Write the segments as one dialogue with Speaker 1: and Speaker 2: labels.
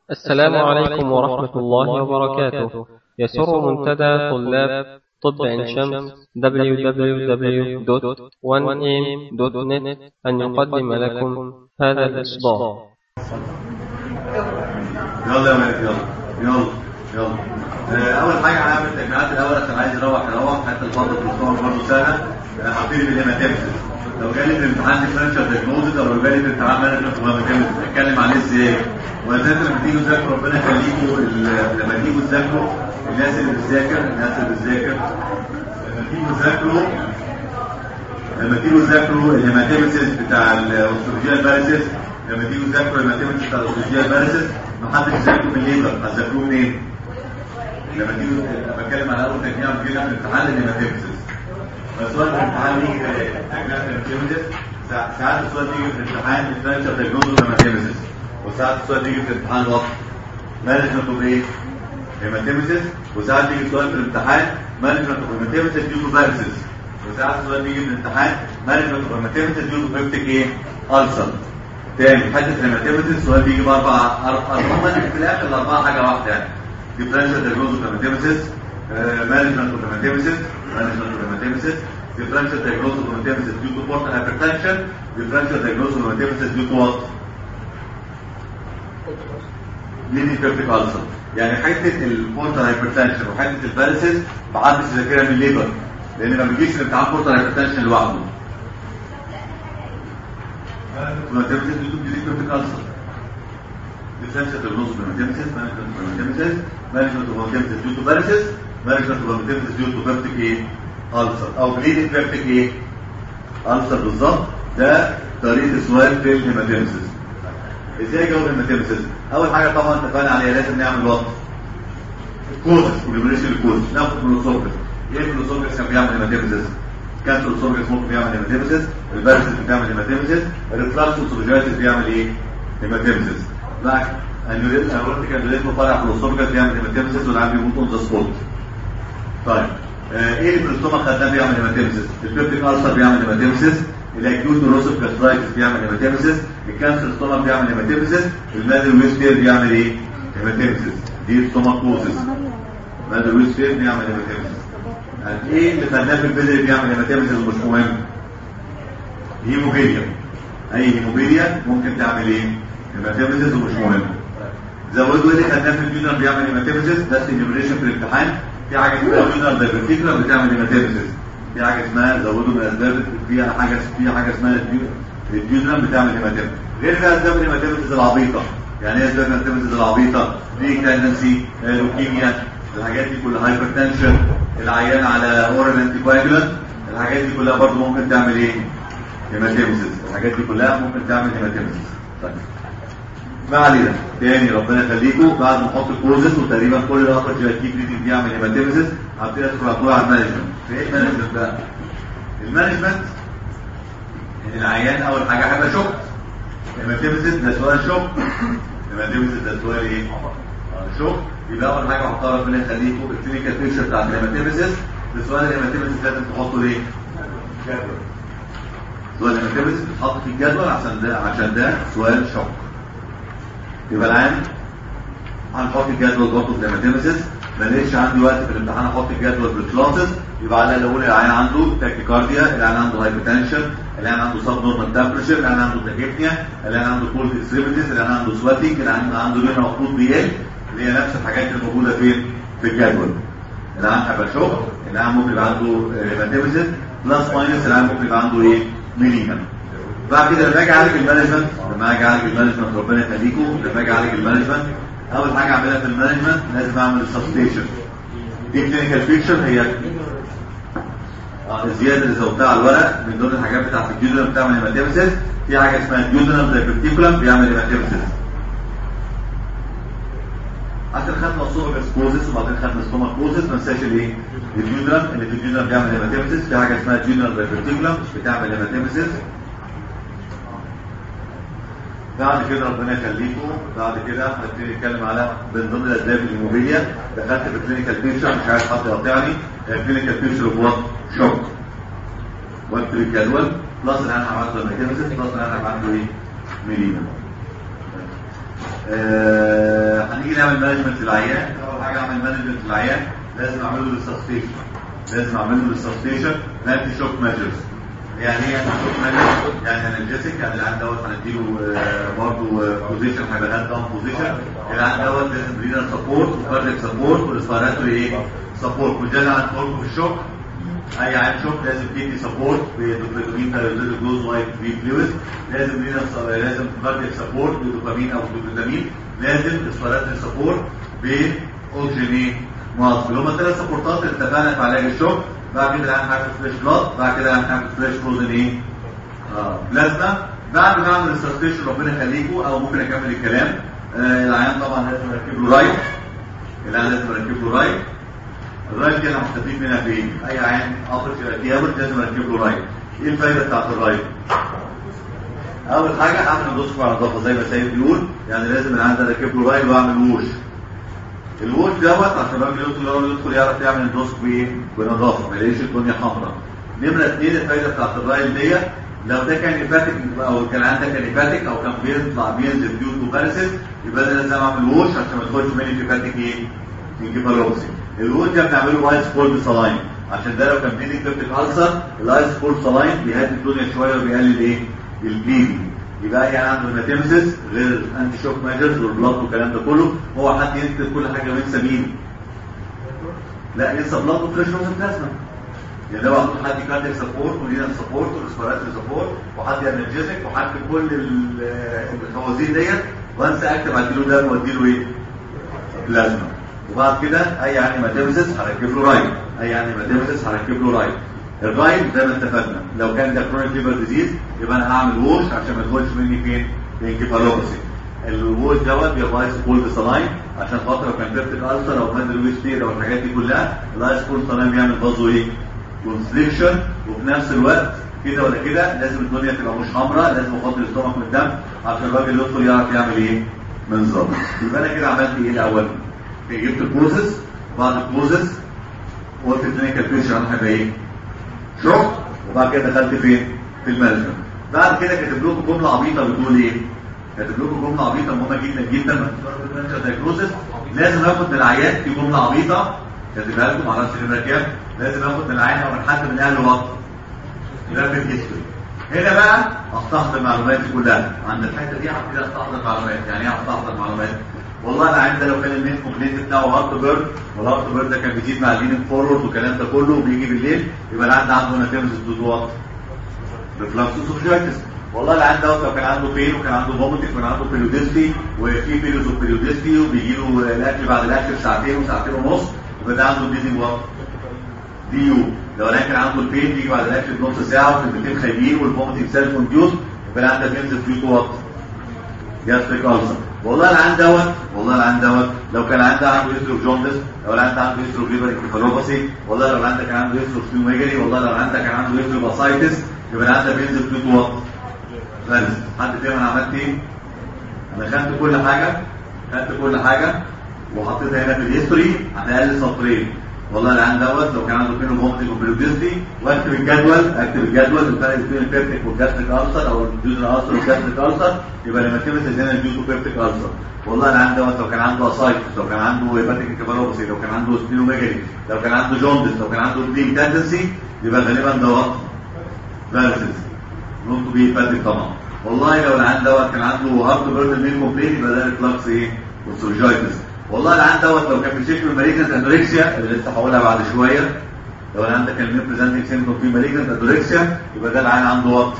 Speaker 1: السلام عليكم ورحمة الله وبركاته يسر منتدى طلاب طب عين شمس www.1am.net أن يقدم لكم هذا الإصدار
Speaker 2: يلا يا ولد يلا يلا يلا آه، اول حاجه هنعمل تجميعات الاول عشان عايز يروح يروح حتى الفضل في الصور برضه سهله آه، هبتدي بالهيماتيمسيس لو جالي في امتحان ديفرنشال دايجنوزز او لو جالي في امتحان مانجمنت وهيماتيمسيس اتكلم عليه ازاي واساسا لما تيجوا تذاكروا ربنا يخليكم ال- لما تيجوا تذاكروا الناس اللي بتذاكر الناس اللي بتذاكر لما تيجوا تذاكروا لما تيجوا تذاكروا الهيماتيمسيس بتاع الاوستروجيال باريسيس لما تيجوا تذاكروا الهيماتيمسيس بتاع الاوستروجيال باريسيس ما حدش يذاكره من الليبر هتذاكروه منين؟ لما تيجوا أنا بتكلم على اول تجميع بتجيلنا في الامتحان الهيماتيمسيس فالسؤال في الامتحان يجي في تجميع الهيماتيمسيس سا- ساعات السؤال بيجي في الامتحان ديفرنشال دايجنوز الهيماتيمسيس وساعات السؤال بيجي في الامتحان وقت مانجمنت اوف ايه؟ هيماتيمسيس وساعات بيجي سؤال في الامتحان مانجمنت اوف هيماتيمسيس ديو تو فيرسز وساعات السؤال بيجي في الامتحان مانجمنت اوف هيماتيمسيس ديو تو بيبتيك ايه؟ ألسر تاني حته الهيماتيمسيس السؤال بيجي باربع ارقام في الاخر الاربعه حاجه واحده يعني differential diagnosis of hematemesis, uh, management of hematemesis, management of hematemesis, differential diagnosis of hematemesis due to portal hypertension, differential diagnosis of hematemesis due to what? Bleeding peptic ulcer. يعني حته البورتال هايبرتنشن وحته البارسيس بعدش ذاكرها من الليبر لان ما بيجيش الامتحان بورتال هايبرتنشن لوحده. hematemesis due to bleeding peptic ulcer. differential diagnosis of hematemesis, management of hematemesis, management of hematemesis due to varices, management of hematemesis due to peptic ايه؟ ulcer او bleeding peptic ايه؟ ulcer بالظبط ده طريقة السؤال في الهيماتيمسيس. ازاي اجاوب الهيماتيمسيس؟ اول حاجة طبعا اتفقنا عليها لازم نعمل وقت. كوزس كوليبريشن الكوزس ناخد فلوسوفيس. ايه الفلوسوفيس كان بيعمل هيماتيمسيس؟ كانسر السورجس ممكن بيعمل هيماتيمسيس، الفيروسز بتعمل هيماتيمسيس، الريفلاكس والسورجيتس بيعمل ايه؟ هيماتيمسيس. معك انيوريزم اورتيك انيوريزم طالع في الاسوفجس بيعمل هيماتيمسيس والعيال بيموت اون ذا سبوت طيب آه ايه اللي في الاستومك خدناه بيعمل هيماتيمسيس البيبتيك ألسر بيعمل هيماتيمسيس الاكيوت نوروسيف جاسترايتس بيعمل هيماتيمسيس الكانسر ستومك بيعمل هيماتيمسيس المادر ويستير بيعمل ايه هيماتيمسيس دي ستوماكوزس مادر ويستير بيعمل هيماتيمسيس يعني ايه اللي خدناه في البذر بيعمل هيماتيمسيس مش مهم هيموفيليا اي هيموفيليا ممكن تعمل ايه هيماتيمسيس ومش مهم زودوا اللي خدناه في الجونر بيعمل هيماتيمسيس ده ستيميوليشن في الامتحان في حاجه اسمها جونر دايفرتيكولا بتعمل هيماتيمسيس في حاجه اسمها زودوا من الاسباب فيها حاجه في حاجه اسمها الجونر بتعمل هيماتيمسيس غير بقى اسباب الهيماتيمسيس العبيطه يعني ايه اسباب الهيماتيمسيس العبيطه دي تندنسي لوكيميا الحاجات دي كلها هايبرتنشن العيان على اورال انتي كواجولانت الحاجات دي كلها برضه ممكن تعمل ايه هيماتيمسيس الحاجات دي كلها ممكن تعمل هيماتيمسيس طيب ما علينا تاني ربنا يخليكم بعد ما نحط الكوزس وتقريبا كل الابر جي بريدنج بيعمل هيماتيمسيس هبتدي ادخل على على المانجمنت في ايه المانجمنت بقى؟ المانجمنت ان العيان اول حاجه هيبقى شوك هيماتيمسيس ده سؤال شوك هيماتيمسيس ده سؤال ايه؟ آه، شوك يبقى اول حاجه هحطها ربنا يخليكم الكلينيكال بيكتشر بتاعت الهيماتيمسيس بسؤال الهيماتيمسيس لازم تحطوا ايه؟ جدول سؤال الهيماتيمسيس بتحط في الجدول عشان ده عشان ده سؤال شوك يبقى الآن هنحط الجدول برضه في الهيماتيمسيس ما لقيتش عندي وقت في الامتحان احط الجدول بالكلاسز يبقى على الاقول العيان عنده تاكيكارديا العيان عنده هايبرتنشن العيان عنده سب نورمال تمبرشر العيان عنده تاكيبنيا العيان عنده كولد اكستريميتيز العيان عنده سواتنج العيان عنده لون مفروض بيقل اللي هي نفس الحاجات اللي موجوده فين في الجدول العيان هيبقى شوك العيان ممكن يبقى عنده هيماتيمسيس بلس ماينس العيان ممكن يبقى عنده ايه ميليجن بعد كده لما اجي اعالج المانجمنت لما اجي اعالج المانجمنت ربنا يخليكم لما اجي اعالج المانجمنت اول حاجه اعملها في المانجمنت لازم اعمل السبستيشن دي كلينيكال بيكتشر هي آه، الزياده اللي زودتها على الورق من ضمن الحاجات بتاعت الجيودنم بتعمل هيماتيمسيس في حاجه اسمها الجيودنم دايفرتيكولم بيعمل هيماتيمسيس عشان خدنا السوبر كوزس وبعدين خدنا ستومك كوزس ما ننساش الايه؟ الجيودنم اللي في الجيودنم بيعمل هيماتيمسيس في حاجه اسمها الجيودنم دايفرتيكولم بتعمل هيماتيمسيس بعد كده ربنا يخليكم بعد كده هنبتدي نتكلم على من ضمن الاسباب الهيموبيليا دخلت في كلينيكال بيكتشر مش عايز حد يقاطعني كلينيكال بيكتشر اوف وات شوك واكتب الجدول بلس اللي انا عملته هيماتيمسيس بلس اللي انا عنده ايه؟ ميلينا آه هنيجي نعمل مانجمنت للعيان اول حاجه اعمل مانجمنت للعيان لازم اعمل له ريسبستيشن لازم اعمل له ريسبستيشن انتي شوك ميجرز يعني ايه انتي شوك ميجرز يعني انرجيتك يعني العيان دوت هنديله برضه بوزيشن هيبقى هاند داون بوزيشن العيان دوت لازم رينال سبورت وكارديك سبورت وريسبيراتوري ايه سبورت وده اللي هنقوله في الشوك اي عين شوك لازم تدي سبورت بدوبامين تايروزيل جلوز وايت في فلويد لازم لينا لازم كاردياك سبورت بدوبامين او بدوبامين لازم ريسبيراتوري سبورت باوكسجين ماسك اللي هم الثلاث سبورتات اللي اتفقنا في علاج الشوك بعد كده هنعمل فلاش بلاد بعد كده هنعمل فلاش فروزن ايه؟ اه بلازما بعد ما اعمل ريسبستيشن ربنا يخليكم او ممكن اكمل الكلام آه العيان طبعا لازم اركب له رايت العيان لازم اركب له رايت الرايت دي انا مستفيد منها فين؟ اي عين ابر ديابل لازم اركب له رايت. ايه الفايده بتاعت الرايت؟ اول حاجه اعمل دوسكو على الضفه زي ما سيد بيقول يعني لازم العين ده اركب له رايت واعمل ووش. الووش دوت عشان الراجل يدخل اول يدخل يعرف يعمل الدوسكو بايه؟ بنظافه ما يلاقيش الدنيا حمراء. نمره اثنين الفايده بتاعت الرايت ديت لو ده كان هيباتيك او كان عندك كان هيباتيك او كان بيطلع بينزل ديو تو باراسيس يبقى ده لازم اعمل ووش عشان ما يدخلش مني في هيباتيك ايه؟ انكفالوبسي. الوود ده بنعمله ايس كولد سلاين عشان ده لو كان بيدي كبتك ألسر الايس كولد سلاين بيهدي الدنيا شويه وبيقلل ايه؟ البليدنج يبقى يعني عنده هيماتيمسيس غير انتي شوك ميجرز والبلاد والكلام ده كله هو حد يكتب كل حاجه وينسى مين؟ لا لسه بلاد وفريش روز بلازما يعني ده محطوط حد كارديك سبورت ولينا سبورت وريسبيراتوري سبورت وحد انرجيزك وحد كل الفوازير ديت وانسى اكتب اديله دم واديله ايه؟ بلازما وبعد كده اي عين هيماتيمسيس هركب له رايت اي عين هيماتيمسيس هركب له رايت الرايت زي ما اتفقنا لو كان ده كرونيك ليفر ديزيز يبقى انا هعمل ووش عشان ما يدخلش مني فين؟ الانكفالوباسي الووش دوت بيبقى ايس كولد سلاين عشان خاطر لو كان بيرتك السر او مادر ويش تير او الحاجات دي كلها الايس كولد سلاين بيعمل بازو ايه؟ كونستريكشن وفي نفس الوقت كده ولا كده لازم الدنيا تبقى مش حمراء لازم احط الاستومك من الدم عشان الراجل يدخل يعرف يعمل ايه؟ منظم يبقى انا كده عملت ايه الاول؟ جبت البروسيس بعد البروسيس قلت الكلينيكال بيشر انا هيبقى ايه؟ شغل وبعد كده دخلت فين؟ في المانجمنت بعد كده كاتب لكم جمله عبيطه بتقول ايه؟ كاتب لكم جمله عبيطه مهمه جدا جدا لما تدخلوا في المانجمنت دايجنوستس لازم اخد من العيان في جمله عبيطه كاتبها لكم معرفش نمره كام لازم اخد من العيان او من حد من اهله وقت رابد هيستوري هنا بقى استحضر معلوماتي كلها عند الحته دي هبتدي استحضر معلومات يعني ايه استحضر معلومات والله انا عندي لو كان المين كومبليت بتاعه هارت بيرد والهارت بيرد ده كان بيزيد مع اللينك فورورد والكلام ده كله وبيجي بالليل يبقى العند عنده ناتيمز دوت ريفلكسوس اوبجكتس والله العند دوت لو كان عنده بين وكان عنده فوميتنج وكان عنده بيريوديستي وفي بيريوز اوف بيريوديستي وبيجي له الاكل بعد الاكل بساعتين وساعتين ونص يبقى ده عنده بليدنج وات دي يو لو انا كان عنده البين بيجي بعد الاكل بنص ساعه وكلمتين خايبين والفوميتنج سيلف كونديوس يبقى العند ده بينزل فيه وات جاستريك ألسر والله العين دوت والله العين دوت لو كان العين ده عنده هيسترو جوندس لو العين ده عنده هيسترو ليفر انكفالوباسي والله لو العين ده كان عنده هيسترو سيوميجري والله لو العين ده كان عنده هيسترو باسايتس يبقى العين ده بينزل فيه وات غلس حد فاهم انا عملت ايه؟ انا خدت كل حاجه خدت كل حاجه وحطيتها هنا في الهيستوري على الاقل سطرين والله العين دوت لو كان عنده فين ومونتي وبريوديستي واكتب الجدول اكتب الجدول الفرق بين البيرتك والجاستريك ألسر او الجزء الألسر والجاستريك ألسر يبقى لما تمسك هنا الجزء بيرتك ألسر والله العين دوت لو كان عنده اسايتس لو كان عنده هيباتيك انكفالوباسي لو كان عنده سبينوميجالي لو كان عنده جوندس لو كان عنده بلينج تندنسي يبقى غالبا دوت فالسز نوت تو بي هيباتيك طبعا والله لو العين دوت كان عنده هارت بيرد مين كومبليت يبقى ده ريفلكس ايه؟ وسوجايتس والله العين دوت لو كان بيشتكي من مالجنت اندوركسيا اللي لسه هقولها بعد شويه لو العين ده كان بريزنتنج سيمبتوم في مالجنت اندوركسيا يبقى ده العين عنده وات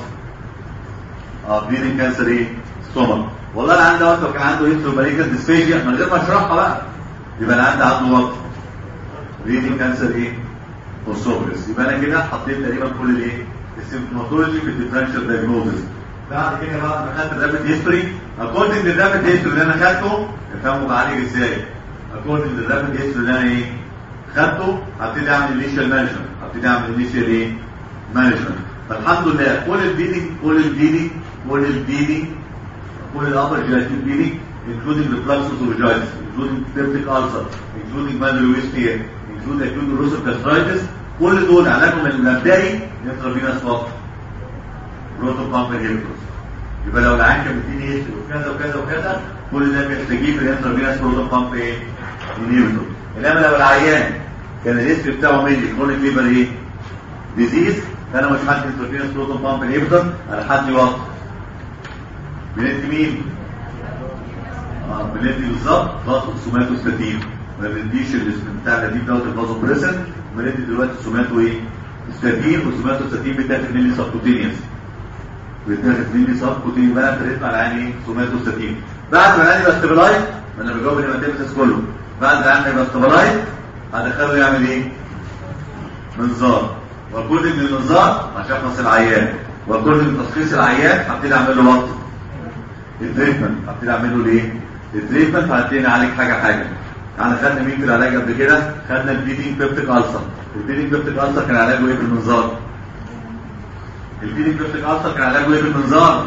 Speaker 2: اه بليدنج كانسر ايه؟ ستومك والله العين دوت لو كان عنده هيسترو مالجنت ديسفيجيا من غير ما اشرحها بقى يبقى العين ده عنده وات بليدنج كانسر ايه؟ اوسوفيس يبقى انا كده حطيت تقريبا كل الايه؟ السيمبتوماتولوجي في الديفرنشال دايجنوزس بعد كده بعد ما خدت الرابid هيستوري اكوردنج للرابid هيستوري اللي انا خدته افهمه بعالج ازاي اكوردنج للرابid هيستوري اللي انا ايه خدته هبتدي اعمل انيشال مانجمنت هبتدي اعمل انيشال ايه مانجمنت فالحمد لله كل البيدنج كل البيدنج كل البيدنج كل الابر جيلاتين بيدنج including refluxus vaginitis including peptic ulcer including manual waste tear including acute erosive gastritis كل دول علاجهم المبدئي انترافينوس فقط بروتون بامب انهبيتورز يبقى لو العين كان بتديني هيستري وكذا وكذا وكذا كل ده بيستجيب الانترفينس بروتون بامب ايه؟ انهيبيتور انما لو العيان كان الهيستري بتاعه ميلي كرونيك ليبر ايه؟ ديزيز فانا مش حد انترفينس بروتون بامب انهيبيتور انا حد يوقف بندي مين؟ اه بندي بالظبط باخد سوماتوستاتين ما بنديش الاسم بتاع القديم دوت البازو بريسن بندي دلوقتي سوماتو ايه؟ ستاتين والسوماتوستاتين بتاخد ميلي سبكوتينيوس بتاخد ميلي سبكوتينيوس بقى ابتديت مع العين ايه؟ سوماتوستاتين بعد ما العين يبقى استبلايز ما انا بجاوب الهيماتيمسيس كله بعد ما العين يبقى استبلايز هدخله يعمل ايه؟ منظار وكل من المنظار عشان اشخص العيان وكل من تشخيص العيان هبتدي اعمل له وقت التريتمنت هبتدي اعمل له ايه؟ التريتمنت هبتدي نعالج حاجه حاجه احنا خدنا مين في العلاج قبل كده؟ خدنا البيدنج بيبتيك ألسر البيدنج بيبتيك ألسر كان علاجه ايه بالمنظار؟ البيدنج بيبتيك ألسر كان علاجه ايه بالمنظار؟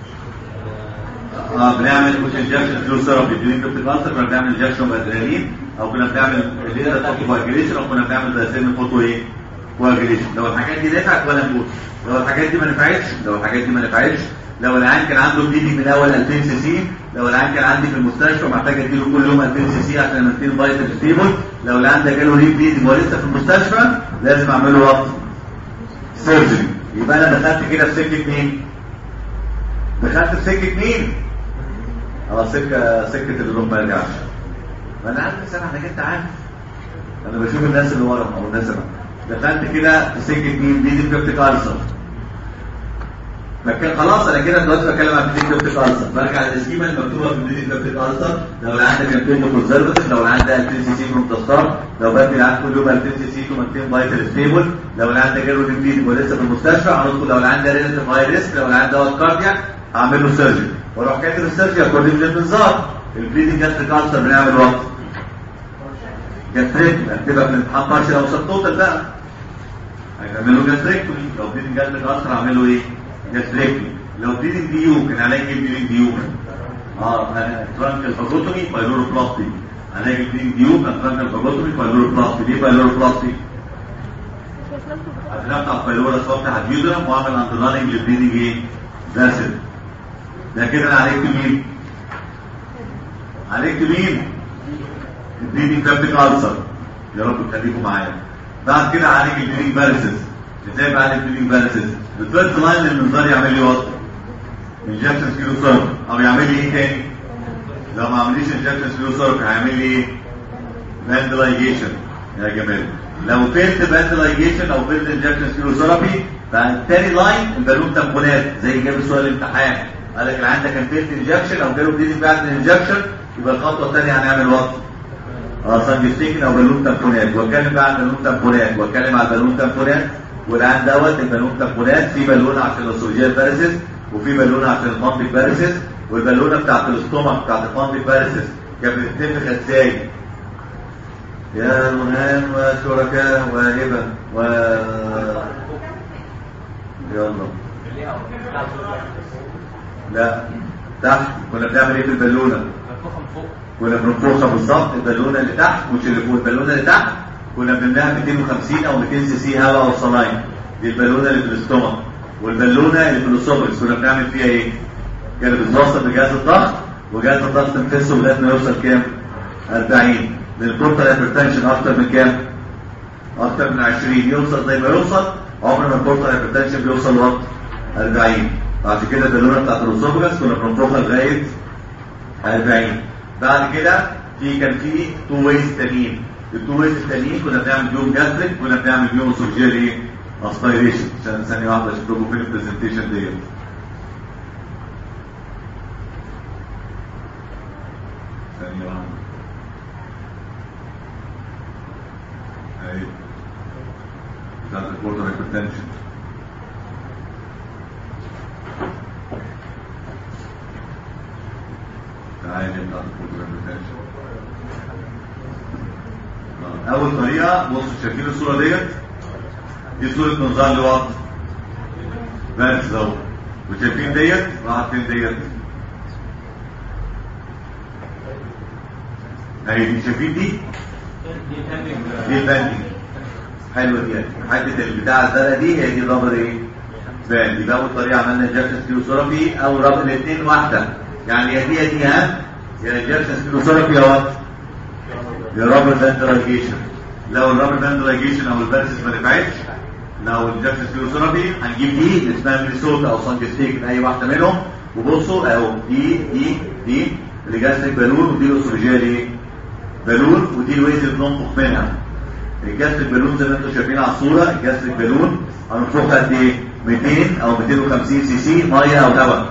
Speaker 2: اه بنعمل مش انجكشن فلو ثيرابي البيدنج بيبتيك ألسر كنا بنعمل انجكشن بادرينالين او كنا بنعمل ليزر فوتو كواجريشن او كنا بنعمل دايسين فوتو ايه؟ كواجريشن لو الحاجات دي نفعت ولا نموت لو الحاجات دي ما نفعتش لو الحاجات دي ما نفعتش لو العيان كان عنده بليدنج من اول 2000 سي سي لو العيان كان عندي في المستشفى محتاج اديله كل يوم 2000 سي سي عشان امنتين فايتال ستيبل لو العيان ده جاله ريب بليدنج ولسه في المستشفى لازم اعمل له وقت سيرجري يبقى انا دخلت كده في سكه مين؟ دخلت في سكه مين؟ اه سكه سكه اللي ما يرجعش ما انا عارف سامع انك انت عارف انا بشوف الناس اللي ورا او الناس اللي دخلت كده في سكه مين؟ دي دي كارسر فكان خلاص انا كده دلوقتي بتكلم عن الديك بيبتيك ألسر برجع للسكيما المكتوبه في الديك بيبتيك ألسر لو العيان ده كان بينه كونزرفتيف لو العيان ده 2000 سي سي بروتستار لو بدي العيان كل يوم 2000 سي سي تو فايتال ستيبل لو العيان ده جاله ليمفيديك ولسه في المستشفى هندخل لو العيان ده ريليتيف هاي ريسك لو العيان ده كاردياك هعمل له سيرجري واروح كاتب السيرجري اكوردنج للمنظار البليدنج جاستريك ألسر بنعمل وقت جاستريك اكتبها في الامتحان بارشل او سب توتال بقى هيعمل له جاستريكتومي لو بليدنج جاستريك ألسر هعمل له ايه؟ جاستريكتومي لو بليدنج ديو كان علاج ايه بليدنج ديو؟ اه ترانكل فاجوتومي بايلوروبلاستي علاج البليدنج ديو كان ترانكل فاجوتومي بايلوروبلاستي ليه بايلوروبلاستي؟ عشان افتح بايلورا افتح الديودرم واعمل اندراننج للبليدنج ايه؟ فاسد ده كده انا عالجت مين؟ عالجت مين؟ البليدنج كابتيك ألسر يا رب تخليكم معايا بعد كده عالج البليدنج بارسز ازاي بعالج البليدنج بارسز؟ الفيرست لاين للمنظار يعمل لي وقت انجكشن سكيلو سيرف او يعمل لي ايه تاني؟ لو ما عمليش انجكشن سكيلو سيرف هيعمل لي ايه؟ فاندلايجيشن يا جمال لو فيلت فاندلايجيشن او فيلت انجكشن سكيلو ثيرابي فالتاني لاين البالون تامبونات زي جاب سؤال الامتحان قال لك العيان ده كان فيلت انجكشن او جاله بليدنج بعد الانجكشن يبقى الخطوه الثانيه هنعمل وقت اه سانجستيكن او بالون تامبونات واتكلم بقى عن بالون تامبونات واتكلم عن بالون تامبونات والان دوت البالون تامبونات في بالون عشان الاسوجيال بارسيس وفي بالونه عشان البامبيك بارسيس والبالونه بتاعت الاستومك بتاعت البامبيك بارسيس كانت بتتنفخ ازاي؟ يا منان وشركاء وهبه و يلا لا تحت كنا بنعمل ايه في البالونه؟ كنا بننفخها بالظبط البالونه اللي تحت مش اللي فوق البالونه اللي تحت كنا بنملاها 250 او 200 سي سي هواء او صلاين دي البالونه اللي في الاستومك والبالونه اللي في الاسوفرس كنا بنعمل فيها ايه؟ كانت بتوصل بجهاز الضغط وجهاز الضغط تنفسه لغايه ما يوصل كام؟ 40 للبروتال هايبرتنشن اكتر من كام؟ اكتر من 20 يوصل زي ما يوصل عمر ما البورتال هايبرتنشن بيوصل وقت 40 بعد كده البالونه بتاعت الاسوفرس كنا بننفخها لغايه 40 بعد كده في كان في تو ويز تانيين التو ويز التانيين كنا بنعمل بيهم جاستريك كنا بنعمل بيهم اسوجيال ايه؟ اسبيريشن عشان ثانية واحدة اشوف لكم فين البرزنتيشن ديت ثانية واحدة اهي بتاعت البورتال هايبرتنشن تعالى بتاعت البورتال هايبرتنشن اول طريقة بصوا شايفين الصورة ديت دي صورة منظار لوقت بس اهو وشايفين ديت راحت فين ديت اهي دي شايفين دي دي الباندنج حلوه دي حته البتاع الزرقاء دي هي دي الرابر ايه باند يبقى اول طريقه عملنا انجكشن سكيروثيرابي او رابط الاثنين واحده يعني يا دي يا دي ها يا انجكشن سكيروثيرابي يا وات يا رابر فاندرايجيشن لو الرابر فاندرايجيشن او البارسس ما نفعتش لو الانجكشن سكيروثيرابي هنجيب دي اسمها مينيسوتا او سانجستيك اي واحده منهم وبصوا اهو دي دي دي اللي جاستريك بالون ودي الاوسوفيجيال ايه؟ بالون ودي الويز اللي بننفخ منها الجاستريك بالون زي ما انتم شايفين على الصوره الجاستريك بالون هننفخها قد ايه؟ 200 او 250 سي سي ميه او هواء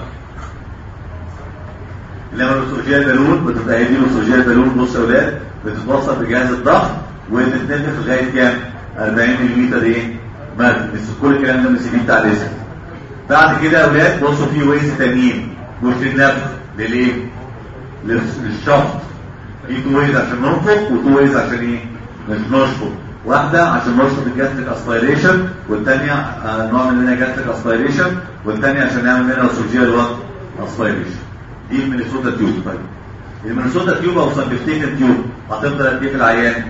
Speaker 2: انما الاوسوفيجيال بالون بتبقى هي دي الاوسوفيجيال بالون بص يا اولاد بتتوصل بجهاز الضغط وتتنفخ لغايه كام؟ 40 ملم ايه؟ مرد بس كل الكلام ده من السي بتاع الاسم بعد كده يا اولاد بصوا في ويز تانيين مش للنفخ للايه؟ للشفط في تو ويز عشان ننفخ وتو ويز عشان ايه؟ مش نشفط واحدة عشان نشفط الجاستريك اسبيريشن والثانية آه نوع منها جاستريك اسبيريشن والثانية عشان نعمل منها سوجيال وات اسبيريشن دي المينيسوتا تيوب طيب المينيسوتا تيوب او سانبستيكن تيوب هتفضل قد ايه في العيان؟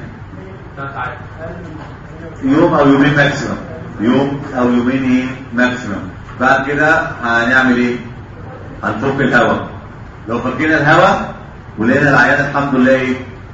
Speaker 2: يوم او يومين ماكسيمم يوم او يومين ايه ماكسيمم بعد كده هنعمل ايه؟ هنفك الهواء لو فكينا الهواء ولقينا العيان الحمد لله ايه؟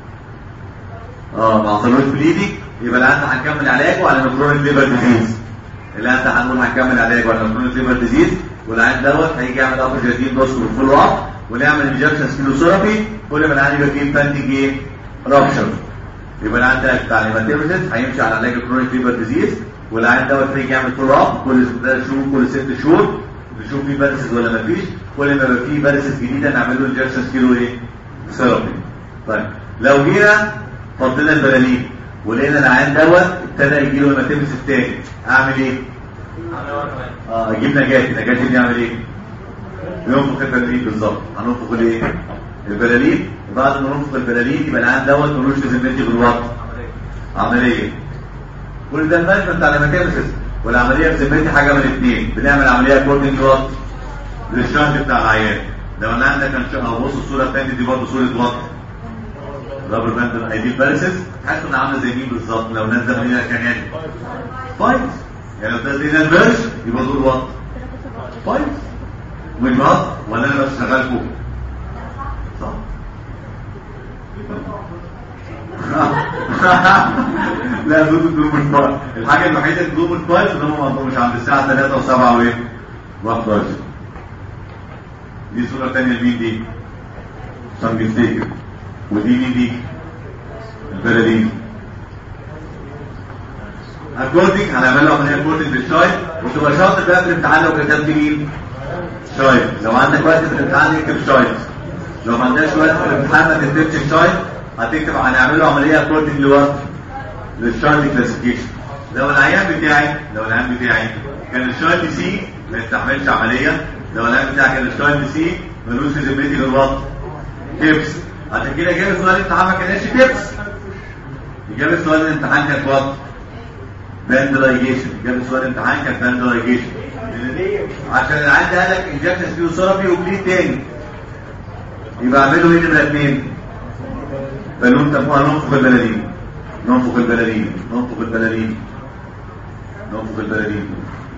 Speaker 2: اه ما حصلوش بليدنج يبقى العيان هنكمل علاجه على نكرونيك ليفر ديزيز العيان ده هنقول هنكمل علاجه على نكرونيك ليفر ديزيز والعيان دوت هيجي يعمل ابر جيراتين دوس فول اب ونعمل انجكشن سكيلوثيرابي كل ما العيان يبقى فيه بانتنج ايه؟ رابشر يبقى العيان ده بتاع الهيماتيمسيس هيمشي على علاج الكرونيك ليفر ديزيز والعيان دوت هيجي يعمل فول اب كل ثلاث شهور كل ست شهور نشوف فيه بارسس ولا ما فيش كل ما يبقى فيه بارسس جديده نعمل له انجكشن سكيلو ايه؟ ثيرابي طيب لو جينا فضينا البلالين ولقينا العيان دوت ابتدى يجي له هيماتيمسيس تاني اعمل ايه؟ اه اجيب نجاتي نجاتي دي اعمل ايه؟ ينفخ البلالين بالظبط هننفخ الايه؟ البلالين وبعد ما ننفخ البلالين يبقى العيان دوت ملوش في ذمتي بالوقت عمليه كل ده المانجمنت على ماتيرسس والعمليه في ذمتي حاجه من الاثنين بنعمل عمليه اكوردنج وات للشهر بتاع العيان لو انا عندك كان شهر بص الصوره الثانيه دي برضه صوره وات رابر باند ايدي بارسس تحس انها عامله زي مين بالظبط لو نزل منها كان يعني فايت يعني لو ده زي البرش يبقى دول وات فايت والوات ولا انا بس شغال فوق صح لا دول دول مش فايت الحاجه الوحيده اللي دول مش فايت ان هم مش عند الساعه 3 و7 وايه و11 دي صوره ثانيه لمين دي؟ سانجستيكر ودي مين دي؟ البلالين اكوردنج هنعمل له عمليه اكوردنج بالشاي وتبقى شاطر بقى في الامتحان لو كتبت مين؟ شاي لو عندك وقت في الامتحان اكتب شاي لو ما عندكش وقت في الامتحان ما تكتبش شاي هتكتب هنعمل له عمليه اكوردنج لوات للشاي كلاسيفيكيشن لو العيان بتاعي لو العيان بتاعي كان الشاي دي سي ما يستحملش عمليه لو العيان بتاعي كان الشاي دي سي ملوش في ذمتي غير وات تيبس عشان كده جاب سؤال الامتحان ما كانش تيبس اجابه سؤال الامتحان كانت وات باندرايجيشن اجابه سؤال الامتحان كانت باندرايجيشن عشان العيان ده قال لك انجكشن سكيوثيرابي وبليد تاني يبقى اعملوا ايه نمره اثنين بالون تفوها ننفخ البلالين ننفخ البلالين ننفخ البلالين ننفخ البلالين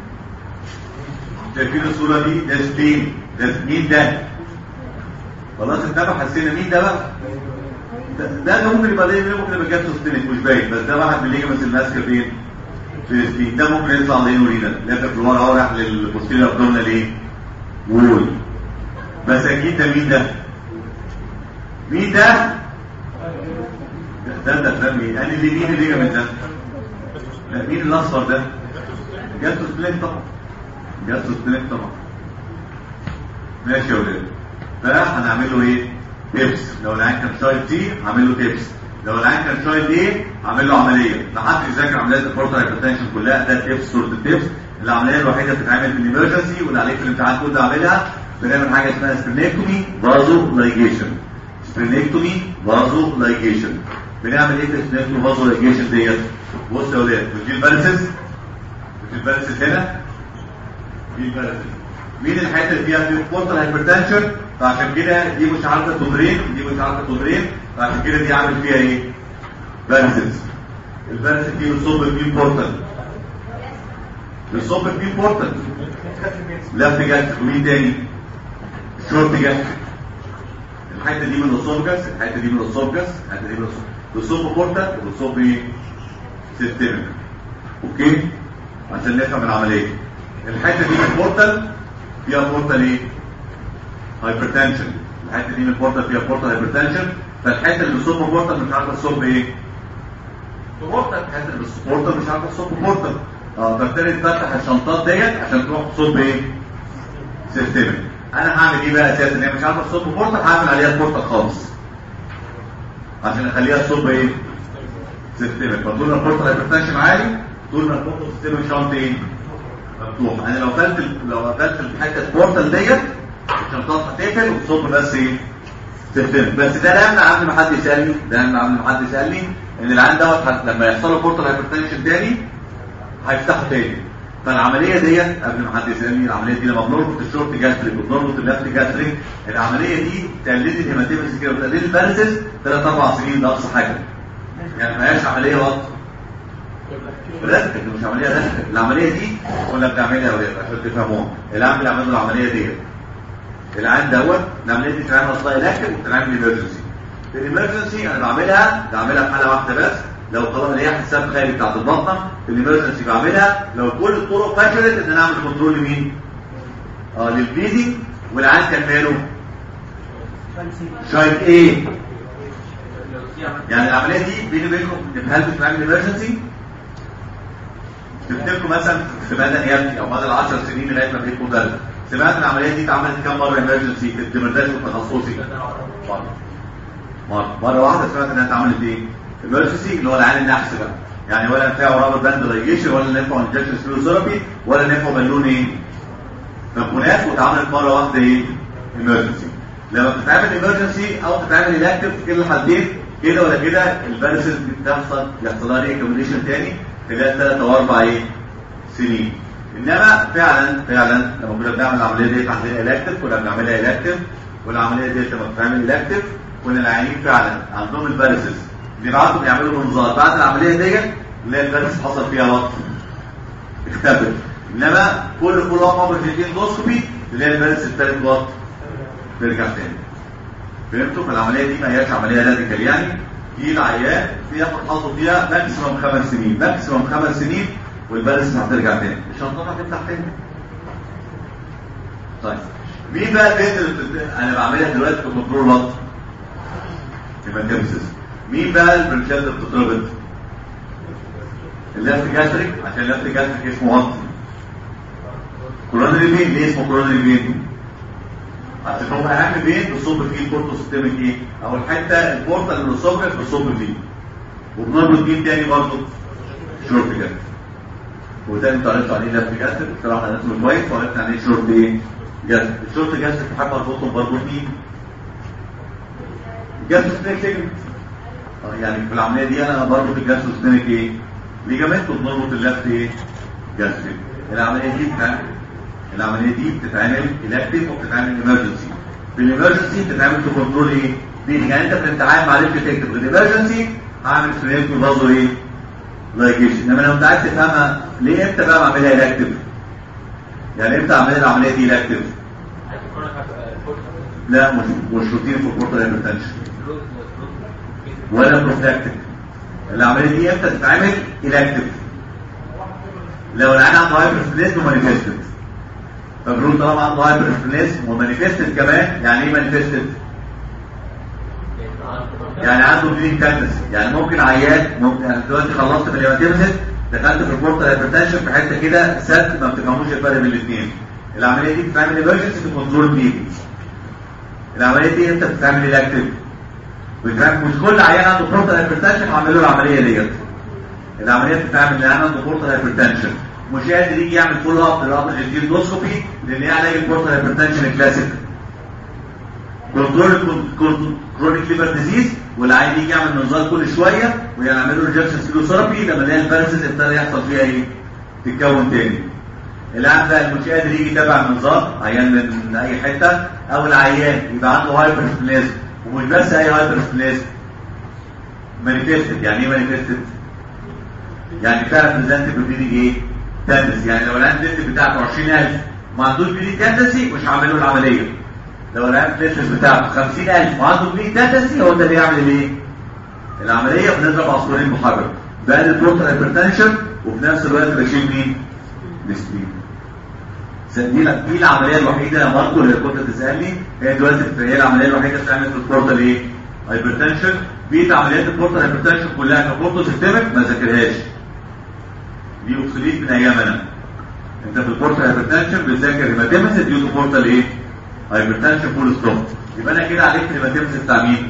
Speaker 2: شايفين الصوره دي ده سبين ده مين ده خلاص انتبه حسينا مين ده بقى ده ده, ده ممكن يبقى ده ممكن يبقى جابسو ستينك مش باين بس ده واحد من الليجمنتس الماسكه فين في السبين ده ممكن يطلع لين ورينا لافف لورا اهو راح للبوستيريور ابدومينال ايه وول بس اكيد ده مين ده مين ده ده ده ده مين يعني اللي مين الليجمنت ده لا، مين الاصفر ده جابسو ستينك طبعا جابسو ستينك طبعا ماشي يا ولاد فهنعمل له ايه تيبس لو العين كان شايل دي هعمل له تيبس لو العين كان شايل دي هعمل له عمليه ما حدش يذاكر عمليات البورتال هايبرتنشن كلها ده تيبس صوره التيبس العمليه الوحيده بتتعمل في الامرجنسي واللي عليك في الامتحان كله اعملها بنعمل حاجه اسمها سبرينكتومي فازو لايجيشن سبرينكتومي فازو لايجيشن بنعمل ايه في السبرينكتومي فازو لايجيشن ديت بص يا ولاد بتجيب البالسز بتجيب البالسز هنا دي البالسز مين الحته اللي فيها في بورتال هايبرتنشن فعشان كده دي مش عارفه تمرين دي مش عارفه تمرين فعشان كده دي عامل فيها ايه فالسز الفالسز دي بتصب في مين بورتال الصوب فيه بورتال لفت جاستريك ومين تاني شورت جاستريك الحته دي من الاسوفجس الحته دي من الاسوفجس الحته دي من الاسوفجس الصوب بورتال والصوب ايه سيستمك اوكي عشان نفهم العمليه الحته دي من البورتال فيها بورتال ايه هايبرتنشن الحته دي من البورتال فيها بورتال هايبرتنشن فالحته اللي بتصب بورتال مش عارفه تصب ايه بورتال الحته اللي بتصب بورتال مش عارفه تصب بورتال اه فابتدي تفتح الشنطات ديت عشان تروح تصب ايه سيستمك انا هعمل ايه بقى اساسا هي مش عارفه تصب بورتال هعمل عليها بورتال خالص عشان اخليها تصب ايه سيستمك فطول ما البورتال هايبرتنشن عالي طول ما البورتال سيستمك شنط ايه مفتوح انا لو قفلت لو قفلت الحته البورتال ديت الشنطات هتقفل وتصب بس ايه سيستمك بس ده لا يمنع قبل ما حد يسالني ده يمنع قبل ما حد يسالني ان العيان دوت هت- لما يحصل له بورتال هايبرتنشن تاني هيفتحوا تاني فالعمليه ديت قبل ما حد يسالني العمليه دي لما بنربط الشورت جاستريك وبنربط اللفت جاستريك العمليه دي تقلل الهيماتيمس كده وتقلل البارسس ثلاث اربع سنين ده اقصى حاجه يعني ما هياش عمليه وقت ركز مش عمليه ركز العمليه دي كنا بنعملها يا ولاد عشان تفهموها العام اللي عملوا العمليه ديت العام دوت العمليه دي بتتعمل اصلا الاكتف وبتتعمل ايمرجنسي في الامرجنسي انا بعملها بعملها في حاله واحده بس لو طالما ليا حساب خارجي بتاعت البطنه في الامرجنسي بعملها لو كل الطرق فشلت ان انا اعمل كنترول لمين؟ اه للبيدي والعيان كان ماله؟ شايف ايه؟ يعني العمليه دي بيني وبينكم هل بتتعمل امرجنسي؟ تفتكروا مثلا في مدى نيابتي او مدى ال 10 سنين لغايه ما بقيت مدرس سمعت العمليه دي اتعملت كام مره امرجنسي في الدمرداش والتخصصي؟ مره مره مره واحده سمعت انها اتعملت ايه؟ امرجنسي اللي هو العين النحس بقى يعني ولا نفعوا رابط باند ريجيشن ولا نفعوا انجكشن سبيروثيرابي ولا نفعوا بالون ايه؟ تمبونات واتعملت مره واحده ايه؟ امرجنسي لما بتتعمل امرجنسي او بتتعمل الاكتف في كل الحالتين كده ولا كده الفيروسز بتحصل يحصل لها ريكومبليشن تاني خلال ثلاث او اربع ايه؟ سنين انما فعلا فعلا لما كنا بنعمل العمليه ديت عندنا الاكتف كنا بنعملها الاكتف والعمليه ديت لما بتتعمل الاكتف كنا العيانين فعلا عندهم الفيروسز بيبعتوا بيعملوا منظار بعد العمليه ديت نلاقي الفيروس حصل فيها وقت اختفت انما كل فول اب اوبريشن اندوسكوبي تلاقي الفيروس ابتدت وقت ترجع تاني فهمتوا فالعمليه دي ما هياش عمليه راديكال يعني دي العيان بياخد حظه فيها ماكسيموم خمس سنين ماكسيموم خمس سنين والفيروس هترجع تاني الشنطه هتفتح تاني طيب مين بقى البنت اللي بتت... انا بعملها دلوقتي في كنترول وقت هيماتيمسيس مين بقى البرنشات اللي بتتربط اللفت جاستريك عشان اللفت جاستريك اسمه وقت كورونري فين ليه اسمه كورونري فين عشان هو اهم فين بيصب فيه البورتو سيستميك ايه او الحته البورتال اللي صبت بيصب فيه وبنربط مين تاني برضه شورت جاستريك وده انتوا عرفتوا عليه لفت جاستريك بصراحه انا اسمه كويس وعرفت عليه شورت ايه جاستريك الشورت جاستريك بحب اربطهم برضه مين جاستريك سيجمنت يعني في العمليه دي انا بربط الجاستريك ايه ليجامنت وبنربط اللفت ايه جاستريك العمليه دي بتاعت العمليه دي بتتعمل الاكتف وبتتعمل ايمرجنسي في الامرجنسي بتتعمل في كنترول ايه دي يعني انت في الامتحان ما عرفتش تكتب في الامرجنسي هعمل فريم برضه ايه لايكيشن انما لو انت عايز تفهمها ليه امتى بقى بعملها الاكتف يعني امتى اعمل العمليه دي الاكتف لا مش مش روتين في البورتال هايبرتنشن ولا بروفلاكتيك العمليه دي امتى تتعمل الاكتف لو العيان عنده هايبرسبليزم ومانيفستد فبنقول طالما عنده هايبرسبليزم ومانيفستد كمان يعني ايه مانيفستد؟ يعني عنده بليدنج تندنسي يعني ممكن عيان ممكن انا دلوقتي خلصت في الهيماتيمسيس دخلت في البورتال هايبرتنشن في حته كده سد ما بتفهموش الفرق بين الاثنين العمليه دي بتتعمل ايمرجنسي في كنترول بليدنج العمليه دي امتى بتتعمل الاكتف؟ بتتعمل مش كل عيان عنده بورتال هايبرتنشن هعمل له العمليه ديت العمليه بتتعمل لان عنده بورتال هايبرتنشن مش قادر يجي يعمل فول اب للابر جلدوسكوبي لان هي علاج البورتال هايبرتنشن كلاسيك كنترول كرونيك ليفر ديزيز والعيان يجي يعمل منظار كل شويه ويعمل له انجكشن سيروثيرابي لما نلاقي الفيروسز ابتدى يحصل فيها ايه؟ تتكون تاني العيان ده مش قادر يجي يتابع المنظار عيان من اي حته او العيان يبقى عنده هايبر سبليزم ومش بس اي هايبر سبليزم مانيفستد يعني ايه مانيفستد؟ يعني فعلا بريزنت بالبيدنج ايه؟ تندسي يعني لو العيان البليتلت بتاعته 20000 ما عندوش بليد تندسي مش هعمل له العمليه لو العيان البليتلت بتاعته 50000 وعنده بليد تندسي هو ده اللي يعمل الايه؟ العمليه بنضرب عصفورين بحجر بقلل البورتال هايبرتنشن وفي نفس الوقت بشيل مين؟ السبين دي دي العمليه الوحيده يا ماركو اللي كنت تسالني هي دلوقتي هي العمليه الوحيده اللي بتعمل في البورتال ايه؟ هايبرتنشن بقيه عمليات البورتال هايبرتنشن كلها كبورتال سيستمك ما ذاكرهاش دي اوبسوليت من ايامنا انت في البورتال هايبرتنشن بتذاكر هيماتيمس ديو تو بورتال ايه؟ هايبرتنشن فول ستوب يبقى انا كده عرفت الهيماتيمس بتاع مين؟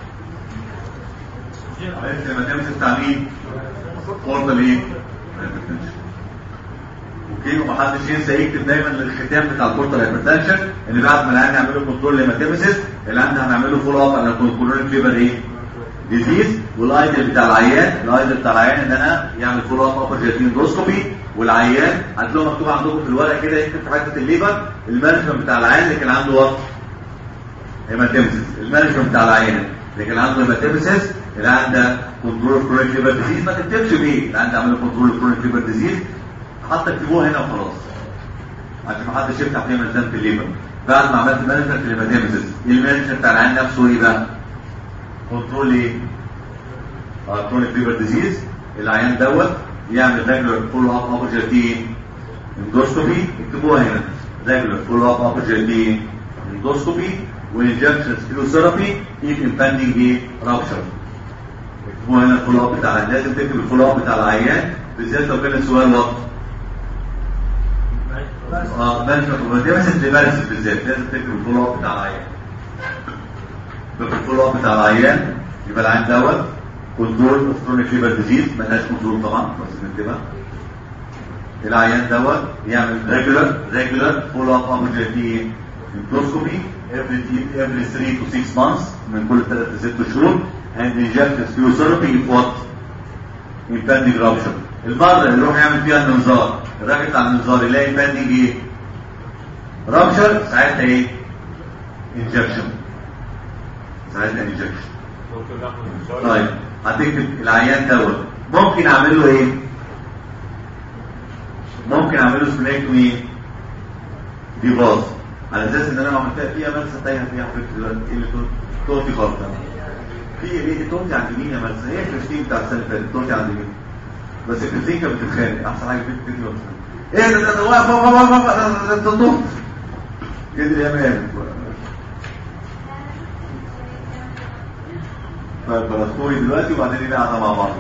Speaker 2: عرفت الهيماتيمس بتاع مين؟ بورتال ايه؟ هايبرتنشن اوكي ومحدش ينسى يكتب دايما الختام بتاع البورتال هايبرتنشن ان بعد ما العيان يعمل له كنترول لهيماتيمسيس العيان ده هنعمل له فول اب على كورونيك فيبر ايه؟ ديزيز والايدل بتاع العيان الايدل بتاع العيان ان انا يعمل فول اب ابر جيلاتين اندوسكوبي والعيان هتلاقوا مكتوب عندكم في الورقه كده يكتب في حته الليفر المانجمنت بتاع العيان اللي كان عنده وقت هيماتيمسيس المانجمنت بتاع العيان اللي كان عنده هيماتيمسيس اللي عنده كنترول كرونيك ليفر ديزيز ما تكتبش بيه اللي عنده عمل كنترول كرونيك ليفر ديزيز حتى اكتبوها هنا وخلاص عشان ما حدش يفتح فيها ميزان في الليفر بعد ما عملت مانجمنت للهيماتيمسيس المانجمنت بتاع العيان نفسه ايه بقى؟ كنترول ايه؟ كرونيك ليفر ديزيز العيان دوت يعمل ريجولار فول اب ابر جيلاتين اندوسكوبي اكتبوها هنا ريجولار فول اب ابر جيلاتين اندوسكوبي وانجكشن سكيروثيرابي ايف امباندنج ايه؟ رابشر اكتبوها هنا الفول اب بتاع لازم تكتب الفول اب بتاع العيان بالذات لو كان السؤال وقت اه مانجمنت اوف ديفايسز بالذات لازم تكتب الفول اب بتاع العيان الفول اب بتاع العيان يبقى العيان دوت كنترول اوف كرونيك ليفر ديزيز ملهاش كنترول طبعا بس نكتبها العيان دوت يعمل ريجولار ريجولار فول اب ابوجيتي اندوسكوبي every every 3 to 6 months من كل 3 ل 6 شهور and inject physiotherapy if what impending rupture المرة اللي يروح يعمل فيها المنظار الراجل بتاع المنظار يلاقي impending ايه؟ rupture ساعتها ايه؟ injection ساعتها injection طيب هتكتب العيان دوت ممكن اعمل له ايه؟ ممكن اعمل له سبليكتومي دي باظ على اساس ان انا لو عملتها فيها مرسى تايهه فيها حضرتك دلوقتي ايه اللي توتي غلطه في ايه توتي عند مين يا مرسى هي كريستين بتاع السنه اللي فاتت توتي عند مين بس كريستين كانت بتتخانق احسن حاجه في الفيديو ايه ده ده واقف واقف واقف انت تطوف كده يا مان فبدخلي دلوقتي وبعدين نقعد مع بعض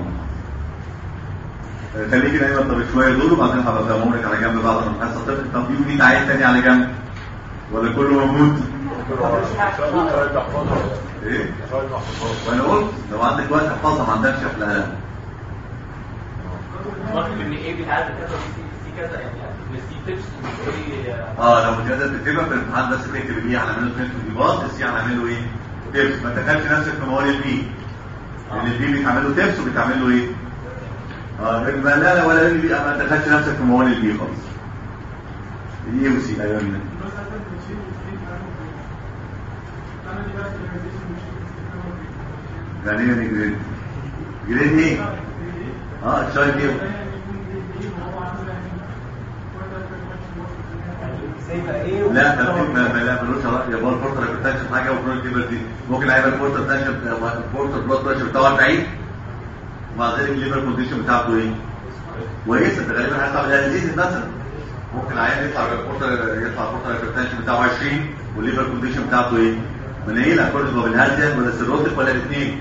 Speaker 2: خليكي نايمه طب شويه دول وبعدين هبقى افهمهم لك على جنب بعد ما الحصه تخلص طب في 100 عيل تاني على جنب ولا كله موجود؟ ايه؟ وانا قلت لو عندك وقت احفظها ما عندكش احلها
Speaker 3: ان ايه بيتعاد كذا في كذا يعني في تيبس
Speaker 2: اه لو كده تكتبها في الامتحان بس تكتب الايه هنعمله فين في الديباط السي هنعمله ايه؟ تيبس ما تدخلش نفسك في موال البي لان البي بيتعمل له تيبس وبيتعمل له ايه؟ اه ما لا لا ولا البي ما تدخلش نفسك في موال البي خالص الاي وسي ايوه يعني ايه جريد؟ جريد ايه؟ اه الشايب ايه؟ لا ترتيب ما ما لا ملوش علاقه يا بول بورتر بتنشف حاجه وكرون كيبر دي ممكن لعيبه البورتر تنشف بورتر بلاد بريشر بتاعه 40 ومع ذلك الليفر كونديشن بتاعته ايه؟ كويسه ده غالبا هيطلع من لذيذ مثلا ممكن العيان يطلع البورتر يطلع البورتر البرتنشن بتاعه 20 والليفر كونديشن بتاعته ايه؟ منيله كورتيزول بالهالجن ولا سيروتيك ولا الاثنين؟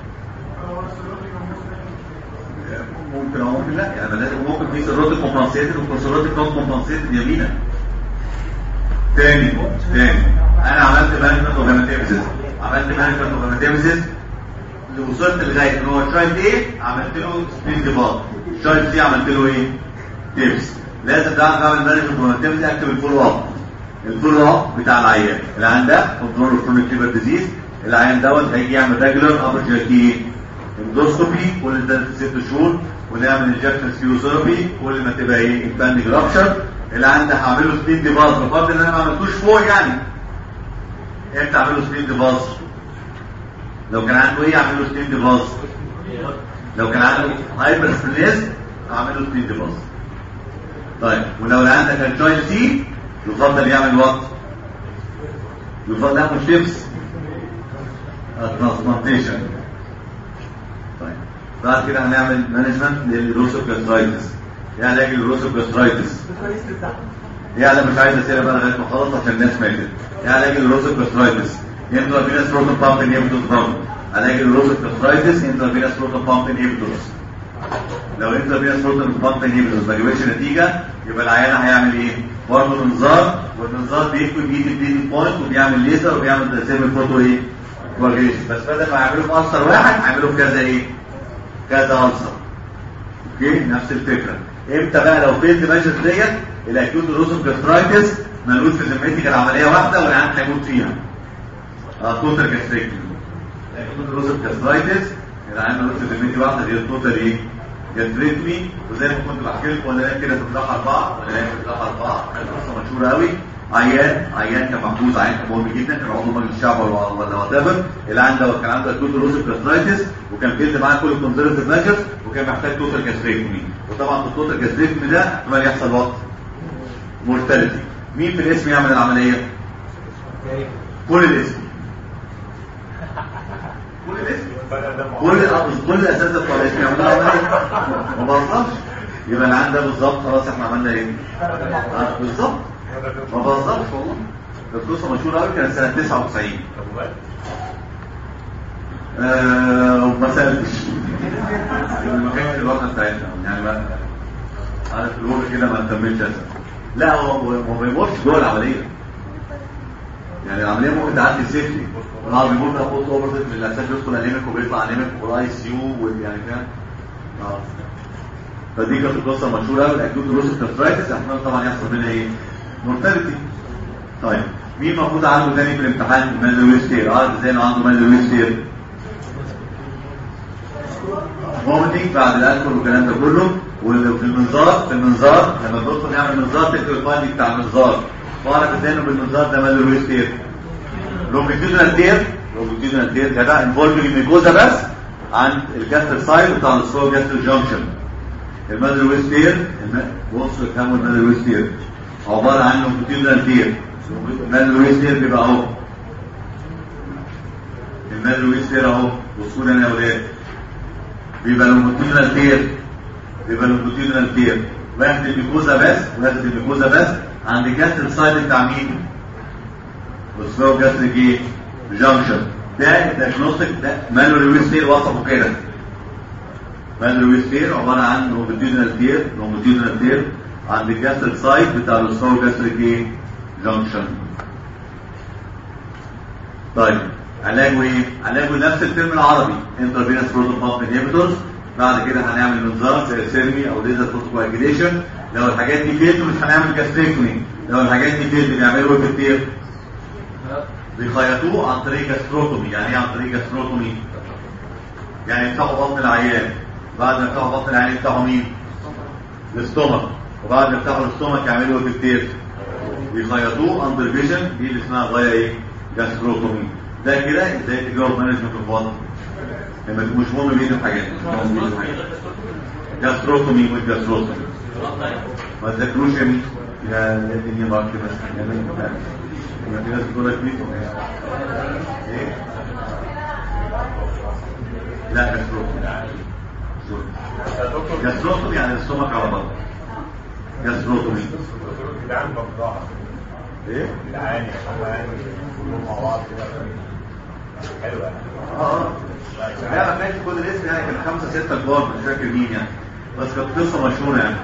Speaker 2: ممكن او ممكن لا يعني لازم ممكن في سيروتيك كومبنسيتد وسيروتيك نون كومبنسيتد يمينا تاني تاني انا عملت مانجمنت اوف عملت مانجمنت اوف اللي وصلت لغايه ان هو تشايلد ايه عملت له سبيد ديفاult تشايلد سي عملت له ايه تيبس لازم تعرف اعمل مانجمنت اوف اكتب الفولو اب الفولو اب بتاع العيان العيان ده كنترول اوف كرونيك ليفر ديزيز العيان دوت هيجي يعمل ريجولار ابر جيلاتي اندوسكوبي كل ده ست شهور ونعمل انجكشن سيروثيرابي كل ما تبقى ايه امباندنج رابشر اللي عندي هعمل له سبين ديفاز بفضل ان انا ما عملتوش فوق يعني امتى اعمل له سبين ديفاز لو كان عنده ايه اعمل له سبين ديفاز لو كان عنده هايبر سبليز اعمل له سبين ديفاز طيب ولو العيان ده كان تشايلد سي يفضل يعمل وات يفضل لا مش لبس ترانسبلانتيشن طيب بعد كده هنعمل مانجمنت للروسوكاسترايتس ايه علاج الروسوكاسترايتس ايه علاج مش عايز اسئله بقى لغايه ما اخلص عشان الناس ماتت ايه علاج الروسوكاسترايتس انترافينوس بروتون بامب انهبيتورز برضه علاج الروسوكاسترايتس انترافينوس بروتون بامب انهبيتورز لو انترافينوس بروتون بامب انهبيتورز ما جابتش نتيجه يبقى العيان هيعمل ايه؟ برضه منظار والمنظار بيكتب بيجي البليدنج بوينت وبيعمل ليزر وبيعمل سيمي فوتو ايه؟ كوagulation. بس بدل ما يعملوا في ألسر واحد هيعملوا في كذا ايه؟ كذا ألسر اوكي نفس الفكره امتى بقى لو فيلد ماشي ديت الاكيوت روسوم جاسترايتس ملقوط في ذمتي كانت عمليه واحده والعيان هيموت فيها اه توتال جاستريكتومي الاكيوت روسوم جاسترايتس العيان ملقوط في ذمتي واحده دي التوتال ايه؟ جاستريكتومي وزي ما كنت بحكي لكم ولا كده تطلعوا اربعه ولا تطلعوا اربعه كانت قصه مشهوره قوي عيان عيان كان محجوز عيان كان مهم جدا كان عضو مجلس الشعب ولا ولا وات ايفر العيان ده كان عنده اكيوت روسوم جاسترايتس وكان بيلد معاه كل الكونزرفتيف ميجرز وكان محتاج توتال جاستريكتومي وطبعا في التوتال جاستريكتومي ده احتمال يحصل وقت مورتاليتي مين في الاسم يعمل العمليه؟ كل الاسم كل الاسم كل كل الاساتذه بتوع الاسم يعملوا العمليه ما بهزرش يبقى العيان ده بالظبط خلاص احنا عملنا ايه؟ آه، بالظبط ما بهزرش والله القصه مشهوره قوي كانت سنه 99 آه وما سالتش ما كانش الوقت بتاعتنا يعني ما عارف الوقت كده ما اهتمتش اسال لا هو هو ما بيمرش جوه العمليه يعني العمليه ممكن تعدي سيفتي والله بيمر ده بوست اوفر من الاساس يدخل انيميك وبيطلع انيميك والاي سي يو يعني فاهم اه فدي كانت القصه المشهوره قوي الاكيوت روسوكاسترايتس احتمال طبعا يحصل منها ايه؟ مورتاليتي طيب مين موجود عنده تاني في الامتحان مالويس تير اه ازاي انه عنده مالويس تير فوميتنج بعد الالكول والكلام ده كله وفي المنظار في المنظار لما بندخل نعمل منظار تكتب الفايندنج بتاع المنظار واعرف ازاي انه بالمنظار ده مالويس تير لونجيتيودنال تير لونجيتيودنال تير ده انفولفنج الميكوزا بس عند الجاستر سايد بتاع السلو جاستر جانكشن المادر ويست تير بصوا افهموا المادر ويست تير عباره عن لونجيتيودنال تير المادر ويست تير بيبقى اهو المادر ويست تير اهو بصوا لي انا يا ولاد بيبقى لونجيتيودنال تير بيبقى لونجيتيودنال تير واحد الميكوزا بس واحد الميكوزا بس عند الجاستر سايد بتاع مين؟ والسلو جاستر ايه؟ جانكشن ده الديagnostic ده مانوال ويست تير وصفه كده مانوال تير عباره عن لونجيتيودنال تير لونجيتيودنال تير عند الجاستريك سايت بتاع السور جاستريك ايه جانكشن طيب علاجه ايه علاجه نفس الترم العربي انترفينوس بروتون بامب انهبيتورز بعد كده هنعمل منظار زي سيرمي او ليزر فوتوكواجيليشن لو الحاجات دي فيلد مش هنعمل جاستريكتومي لو الحاجات دي فيلد بنعمله في التير بيخيطوه عن طريق جاستروتومي يعني ايه عن طريق جاستروتومي يعني يفتحوا بطن العيان بعد ما يفتحوا بطن العيان يفتحوا مين الاستومك وبعد ما يفتحوا الاستومك يعملوا في التير بيخيطوه اندر فيجن دي اللي اسمها غايه ايه جاستروتومي ده كده ازاي تجاوب مانجمنت البطن لما مش مهم بين الحاجات مش مهم بين الحاجات جاستروتومي والجاستروتومي ما تذكروش يا مين يا الدنيا بقى كده يا مين يبقى في ناس بتقول لك مين ايه لا جاستروتومي جاستروتومي يعني السمك على بطن جاستروتومي
Speaker 4: جدعان بفضاعة
Speaker 2: ايه
Speaker 4: جدعان يا شباب كلهم مع بعض كده حلوة
Speaker 2: اه لا ما كانش كل الاسم يعني كان خمسة ستة كبار مش فاكر مين يعني بس كانت قصة مشهورة يعني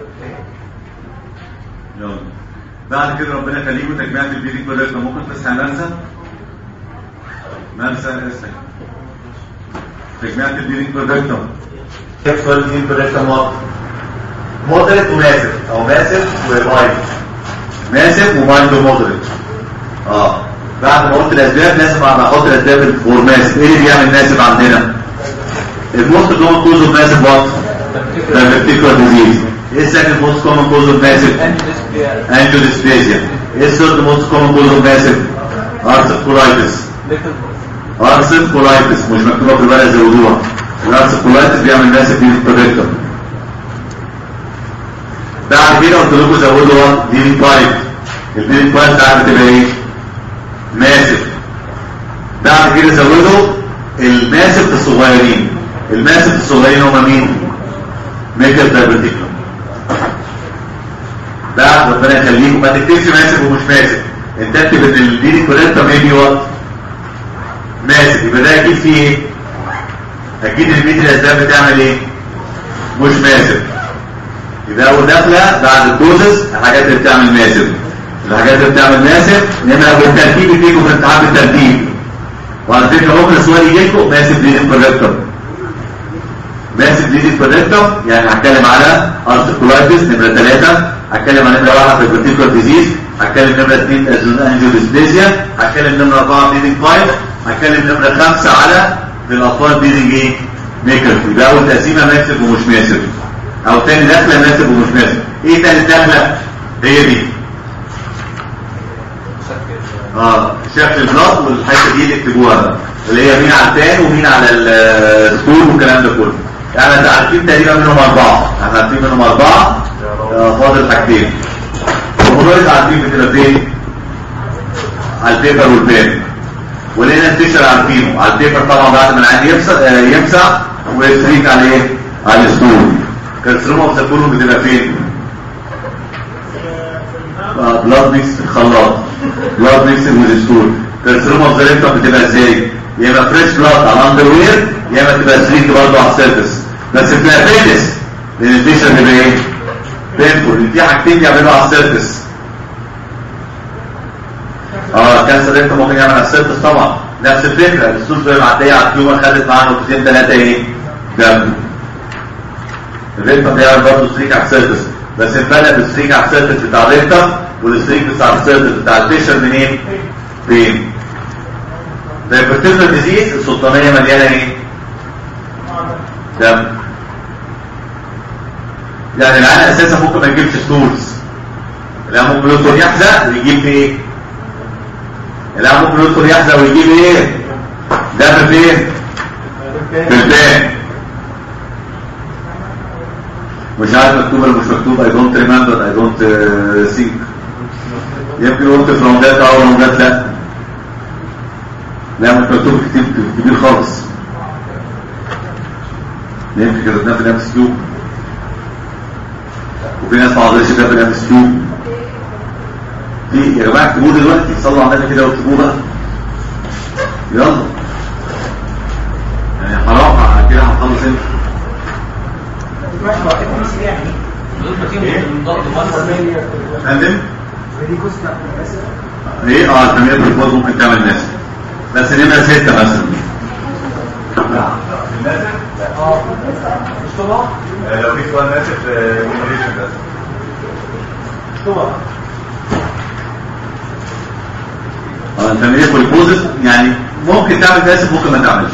Speaker 2: يلا بعد كده ربنا يخليكم تجميعة البيدي كلها ممكن تصحى مرسى مرسى اسمك تجميعة البيدي برودكتوم سيكسوال دين برودكتوم وات مودريت وماسف او ماسف ومايند ماسف ومايند ومودريت اه بعد ما قلت الاسباب لازم انا احط الاسباب الفورماس ايه اللي بيعمل ناسب عندنا الموست كومن كوز اوف ناسب وات دايبيتيكال ديزيز ايه السكند موست كومن كوز اوف ناسب انجو ديسبليزيا ايه الثيرد موست كومن كوز اوف ناسب ارثر كولايتس ارثر كولايتس مش مكتوبه في الورقه زودوها الارثر كولايتس بيعمل ناسب دي بروجيكتور بعد كده قلت لكم زودوا وات ديلينج بايب الديلينج بايب بتاعت بتبقى ايه ماسف بعد كده زودوا الماسف الصغيرين الماسف الصغيرين هم مين ميكل دايبرتيكلوم بعد ربنا يخليكم ما تكتبش ماسف ومش ماسف انت اكتب ان الديلينج كوريكتور ميبي وات ماسف يبقى ده اكيد فيه ايه اكيد الميت الاسباب بتعمل ايه مش ماسف يبقى اول دخله بعد الكوزس الحاجات اللي بتعمل ماسف الحاجات اللي بتعمل ماسف انما بالترتيب بتيجوا في امتحان بالترتيب وعلى فكره ممكن السؤال يجي لكم ماسف بليدنج كوريكتور ماسف بليدنج كوريكتور يعني هتكلم على ارتكولايتس نمره ثلاثه هتكلم على نمره واحد في البرتيكولار ديزيز هتكلم نمره اثنين انجيو ديسبليزيا هتكلم نمره اربعه بليدنج بايب هتكلم نمره خمسه على في الاطفال بليدنج ايه؟ ميكر يبقى اول تقسيمه ماسف ومش ماسف او تاني دخله ماسف ومش ماسف ايه تاني دخله؟ هي دي اه شكل البلاط والحته دي اللي اكتبوها بقى اللي هي مين على التاني ومين على السطول والكلام ده كله يعني انت عارفين تقريبا منهم اربعه احنا عارفين منهم اربعه آه، فاضل حاجتين الموضوع اللي عارفين بتبقى فين؟ على البيبر والبين ولقينا التيشر عارفينه على البيبر طبعا بعد ما العين يمسح آه، يمسح ويستريك على ايه؟ على السطول كالسروما اوف ذا كولوم بتبقى فين؟ بلاد ميكس في الخلاط بلاد ميكس ويز ستول كالسروما اوف ذا ريكتم بتبقى ازاي؟ يا اما فريش بلاد على الاندر وير يا اما تبقى ستريك برضه على السيرفس بس بتبقى بينس لان التيشر بيبقى ايه؟ بينفول في حاجتين بيعملوا على السيرفس اه كانسر ريكتم ممكن يعمل على السيرفس طبعا نفس الفكره السوس وهي معديه على التيومر خدت معاها نقطتين ثلاثه ايه؟ دم الريكتم بيعمل برضه ستريك على السيرفس بس الفرق بين الستريك على السيرفس بتاع الريكتم والستريك بتاع السيرفس بتاع الفيشر منين؟ فين؟ ده البرتيكولار ديزيز السلطانيه مليانه ايه؟ دم يعني العيان اساسا ممكن ما يجيبش ستولز العيان ممكن يدخل يحزق ويجيب ايه؟ العيان ممكن يدخل يحزق ويجيب ايه؟ دم فين؟ في البان مش عارف مكتوب ولا مش مكتوب I don't remember I don't uh, think يمكن قلت في رمضات او رمضات لا لا مش مكتوب كتير كبير خالص يمكن كتبناه في الام اس كيو وفي ناس ما عضلش كده في الام اس كيو في يا جماعه اكتبوه دلوقتي صلوا على النبي كده واكتبوه بقى يلا يعني حرام كده هنخلص امتى فندم ايه اه التنمية بالفوز ممكن تعمل ناس بس نمرة ستة مثلا
Speaker 4: لو في سؤال ناسف جنريشن بس
Speaker 2: اه التنمية بالفوز يعني ممكن تعمل ناس ممكن ما تعملش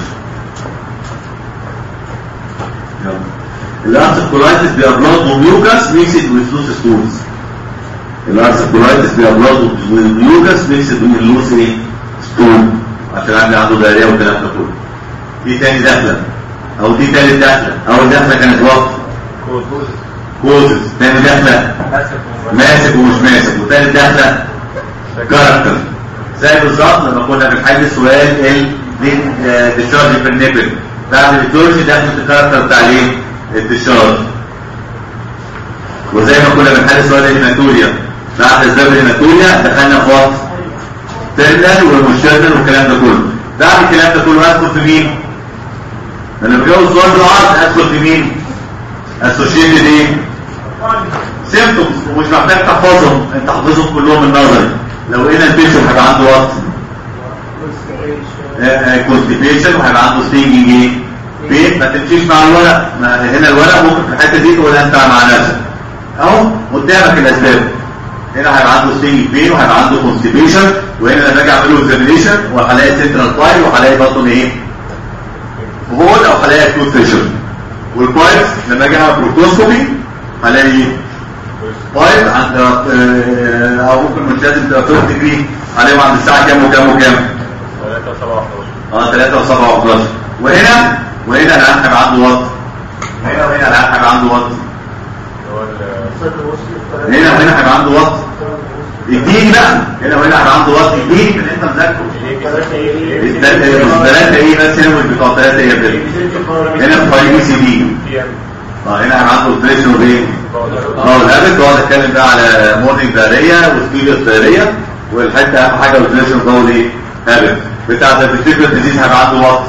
Speaker 2: يلا الارتكولايتس بيبقى بلاد وميوكاس ميكسد ويز لوس ستولز الارتكولايتس بيبقى بلاد وميوكاس ميكسد ويز لوس ايه ستول عشان عندي عنده دايريه والكلام ده كله دي تاني دخله او دي تالت دخله اول دخله كانت وقت كوزز تاني دخله ماسك ومش ماسك وتالت دخله كاركتر زي بالظبط لما كنا بنحل سؤال ال ديشارج في النبل بعد الديشارج دخلت الكاركتر بتاع الايه؟ الديشارج وزي ما كنا بنحل سؤال الهيماتوريا بعد اسباب الهيماتوريا دخلنا في وقت تيرنال والمشترنال والكلام ده كله بعد الكلام ده كله ادخل في مين؟ انا بجاوب سؤال بالعرض ادخل في مين؟ اسوشيتد ايه؟ سيمتومز ومش محتاج تحفظهم انت حافظهم كلهم النظري لو لقينا البيشن هيبقى عنده وقت كونستيبيشن وهيبقى عنده ستينجنج ايه؟ بين ما تمشيش مع الورق ما هنا الورق ممكن في الحته دي تقول انت مع نفسك اهو قدامك الاسباب هنا هيبقى عنده ستينج بين وهيبقى عنده كونستيبيشن وهنا لما اجي اعمل له اكزامينيشن وهلاقي سنترال فايل وهلاقي بطن ايه؟ هول او هلاقي اكيوت فيشر والكويس لما اجي اعمل بروتوسكوبي هلاقي فايل عند آه، او ممكن مش لازم تبقى فيرست ديجري هلاقيهم عند الساعه كام وكام وكام
Speaker 4: 3 7 11
Speaker 2: اه 3 و7 و11 وهنا وهنا العيان هيبقى عنده وقت هنا وهنا العيان هيبقى عنده وقت
Speaker 4: اللي هو
Speaker 2: هنا وهنا هيبقى عنده وقت اديني بقى هنا وهنا هيبقى عنده وقت اديني من اللي انت مذاكره الثلاثة ايه بس هنا مش بتوع ثلاثة ايه بس هنا في طريق سي دي اه هنا هيبقى عنده اوبريشن وبين اه الابد واقعد اتكلم بقى على مورنينج دارية وستيريو دارية والحته اهم حاجه اوبريشن باول ايه هابت بتاع الفيتيكال ديزيز هيبقى عنده وقت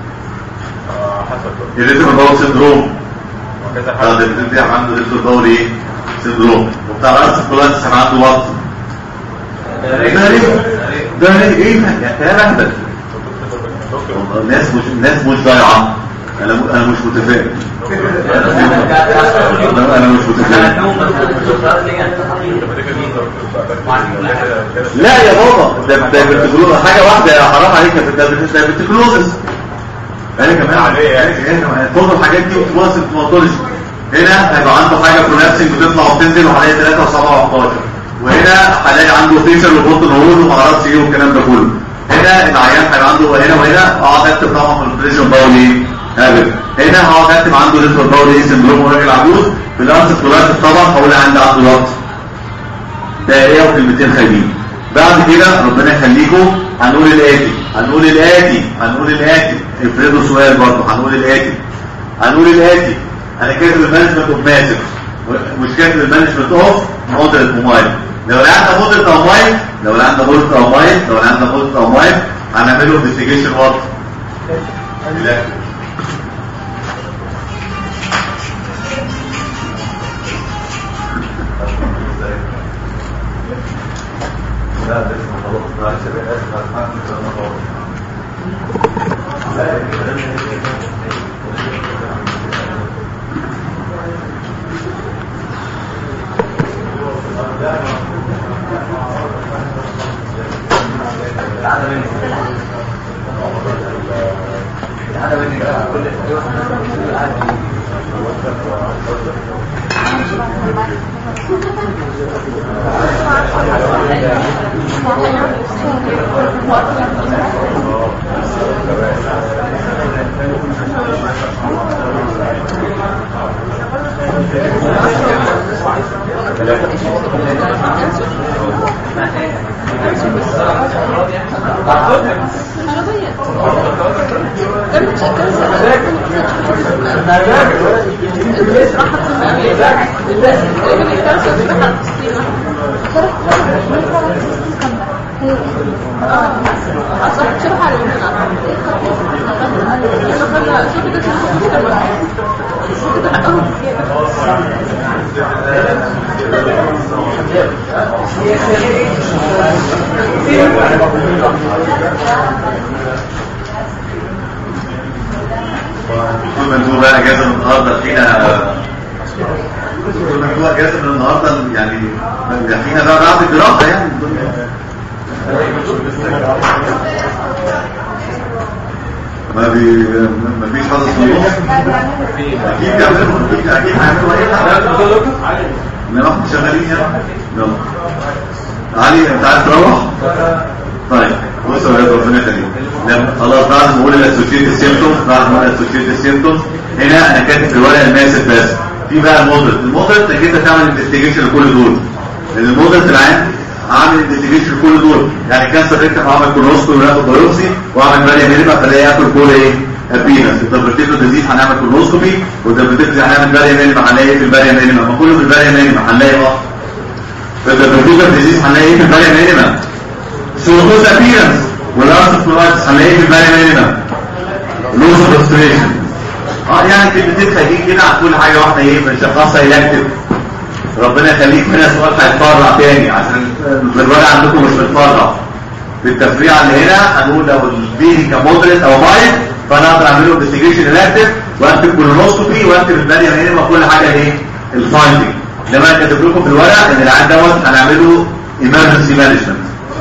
Speaker 4: حسب
Speaker 2: الريتم باول سندروم
Speaker 4: وكذا
Speaker 2: اه
Speaker 4: حاجة
Speaker 2: ده بتاع عنده ريتم باول ايه سندروم وبتاع راس الكولانس هيبقى عنده وقت ده ليه ده ليه ايه ده يا كلام اهبل والله الناس مش الناس مش ضايعه انا انا مش متفائل انا انا مش متفائل لا يا بابا ده ده بتقولوا حاجه واحده يا حرام عليك ده ده بتكلوزس انا كمان
Speaker 4: عليه يعني.
Speaker 2: هنا كل الحاجات دي وتواصل في موتولوجي هنا هيبقى عنده حاجه كولابسنج بتطلع وبتنزل وحوالي 3 و7 و11 وهنا هلاقي عنده فيشر وبطن هول وما اعرفش ايه والكلام ده كله هنا العيان هيبقى عنده هنا وهنا اقعد اكتب طبعا في البريشن باول ايه هابت هنا هقعد اكتب عنده ليتر باول ايه سندروم وراجل عجوز في الارث كولابس طبعا هقول عندي عنده وقت دائرية وكلمتين خايبين بعد كده ربنا يخليكم هنقول الآتي هنقول الآتي هنقول الآتي افرضوا سؤال برضه هنقول الآتي هنقول الآتي أنا كاتب المانجمنت اوف ماسف مش كاتب المانجمنت اوف مودريت موبايل لو لقينا مودريت او مايل لو لقينا مودريت او مايل لو لقينا مودريت او مايل هنعمله انفستيجيشن وات لا لا ده اسمه خلاص معلش يا باشا اسف اسمعك من كلام خالص طول ما انتوا بقى اجازه من النهارده فينا طول ما انتوا اجازه من النهارده يعني فينا بقى بعد الدراسه يعني ما بي ما فيش حدث في النص اكيد بيعملوا اكيد اكيد هيعملوا اي حاجه انما احنا شغالين يعني يلا علي انت عايز تروح طيب بص يا ولاد ربنا يخليك لما خلاص بعد ما اقول الاسوشيتد سيمتومز بعد ما اقول الاسوشيتد سيمتومز هنا انا كاتب في الورقه الماسف بس في بقى المودرت المودرت انك انت تعمل انفستيجيشن لكل دول لان المودرت العام عامل انفستيجيشن لكل دول يعني كانسر ريكتم عمل كولوسكوبي وياخد بايوبسي وعمل بالي مينيما فلاقي ياكل كل ايه ابينس الدبرتيكو ديزيز هنعمل كولوسكوبي والدبرتيكو هنعمل بالي مينيما هنلاقي ايه في البالي مينيما ما كله في البالي مينيما هنلاقي اه في الدبرتيكو ديزيز هنلاقي ايه في البالي مينيما سيروكوز ابيرنس والارث فلورايتس هنلاقيه في البالي مينيما لوز فرستريشن اه يعني كلمتين خارجين كده عن كل حاجه واحده ايه بنشخصها يكتب ربنا يخليك هنا سؤال هيتفرع تاني عشان البروايه عندكم مش بتفرع بالتفريع اللي هنا هنقول لو البيبي كمودريت او مايل فانا اقدر اعمل له انفستيجيشن الاكتف واكتب كولونوسكوبي واكتب الباليه مينيما كل حاجه ايه الفايندنج لما انا كاتب لكم في الورق ان العيان دوت هنعمله ايمرجنسي مانجمنت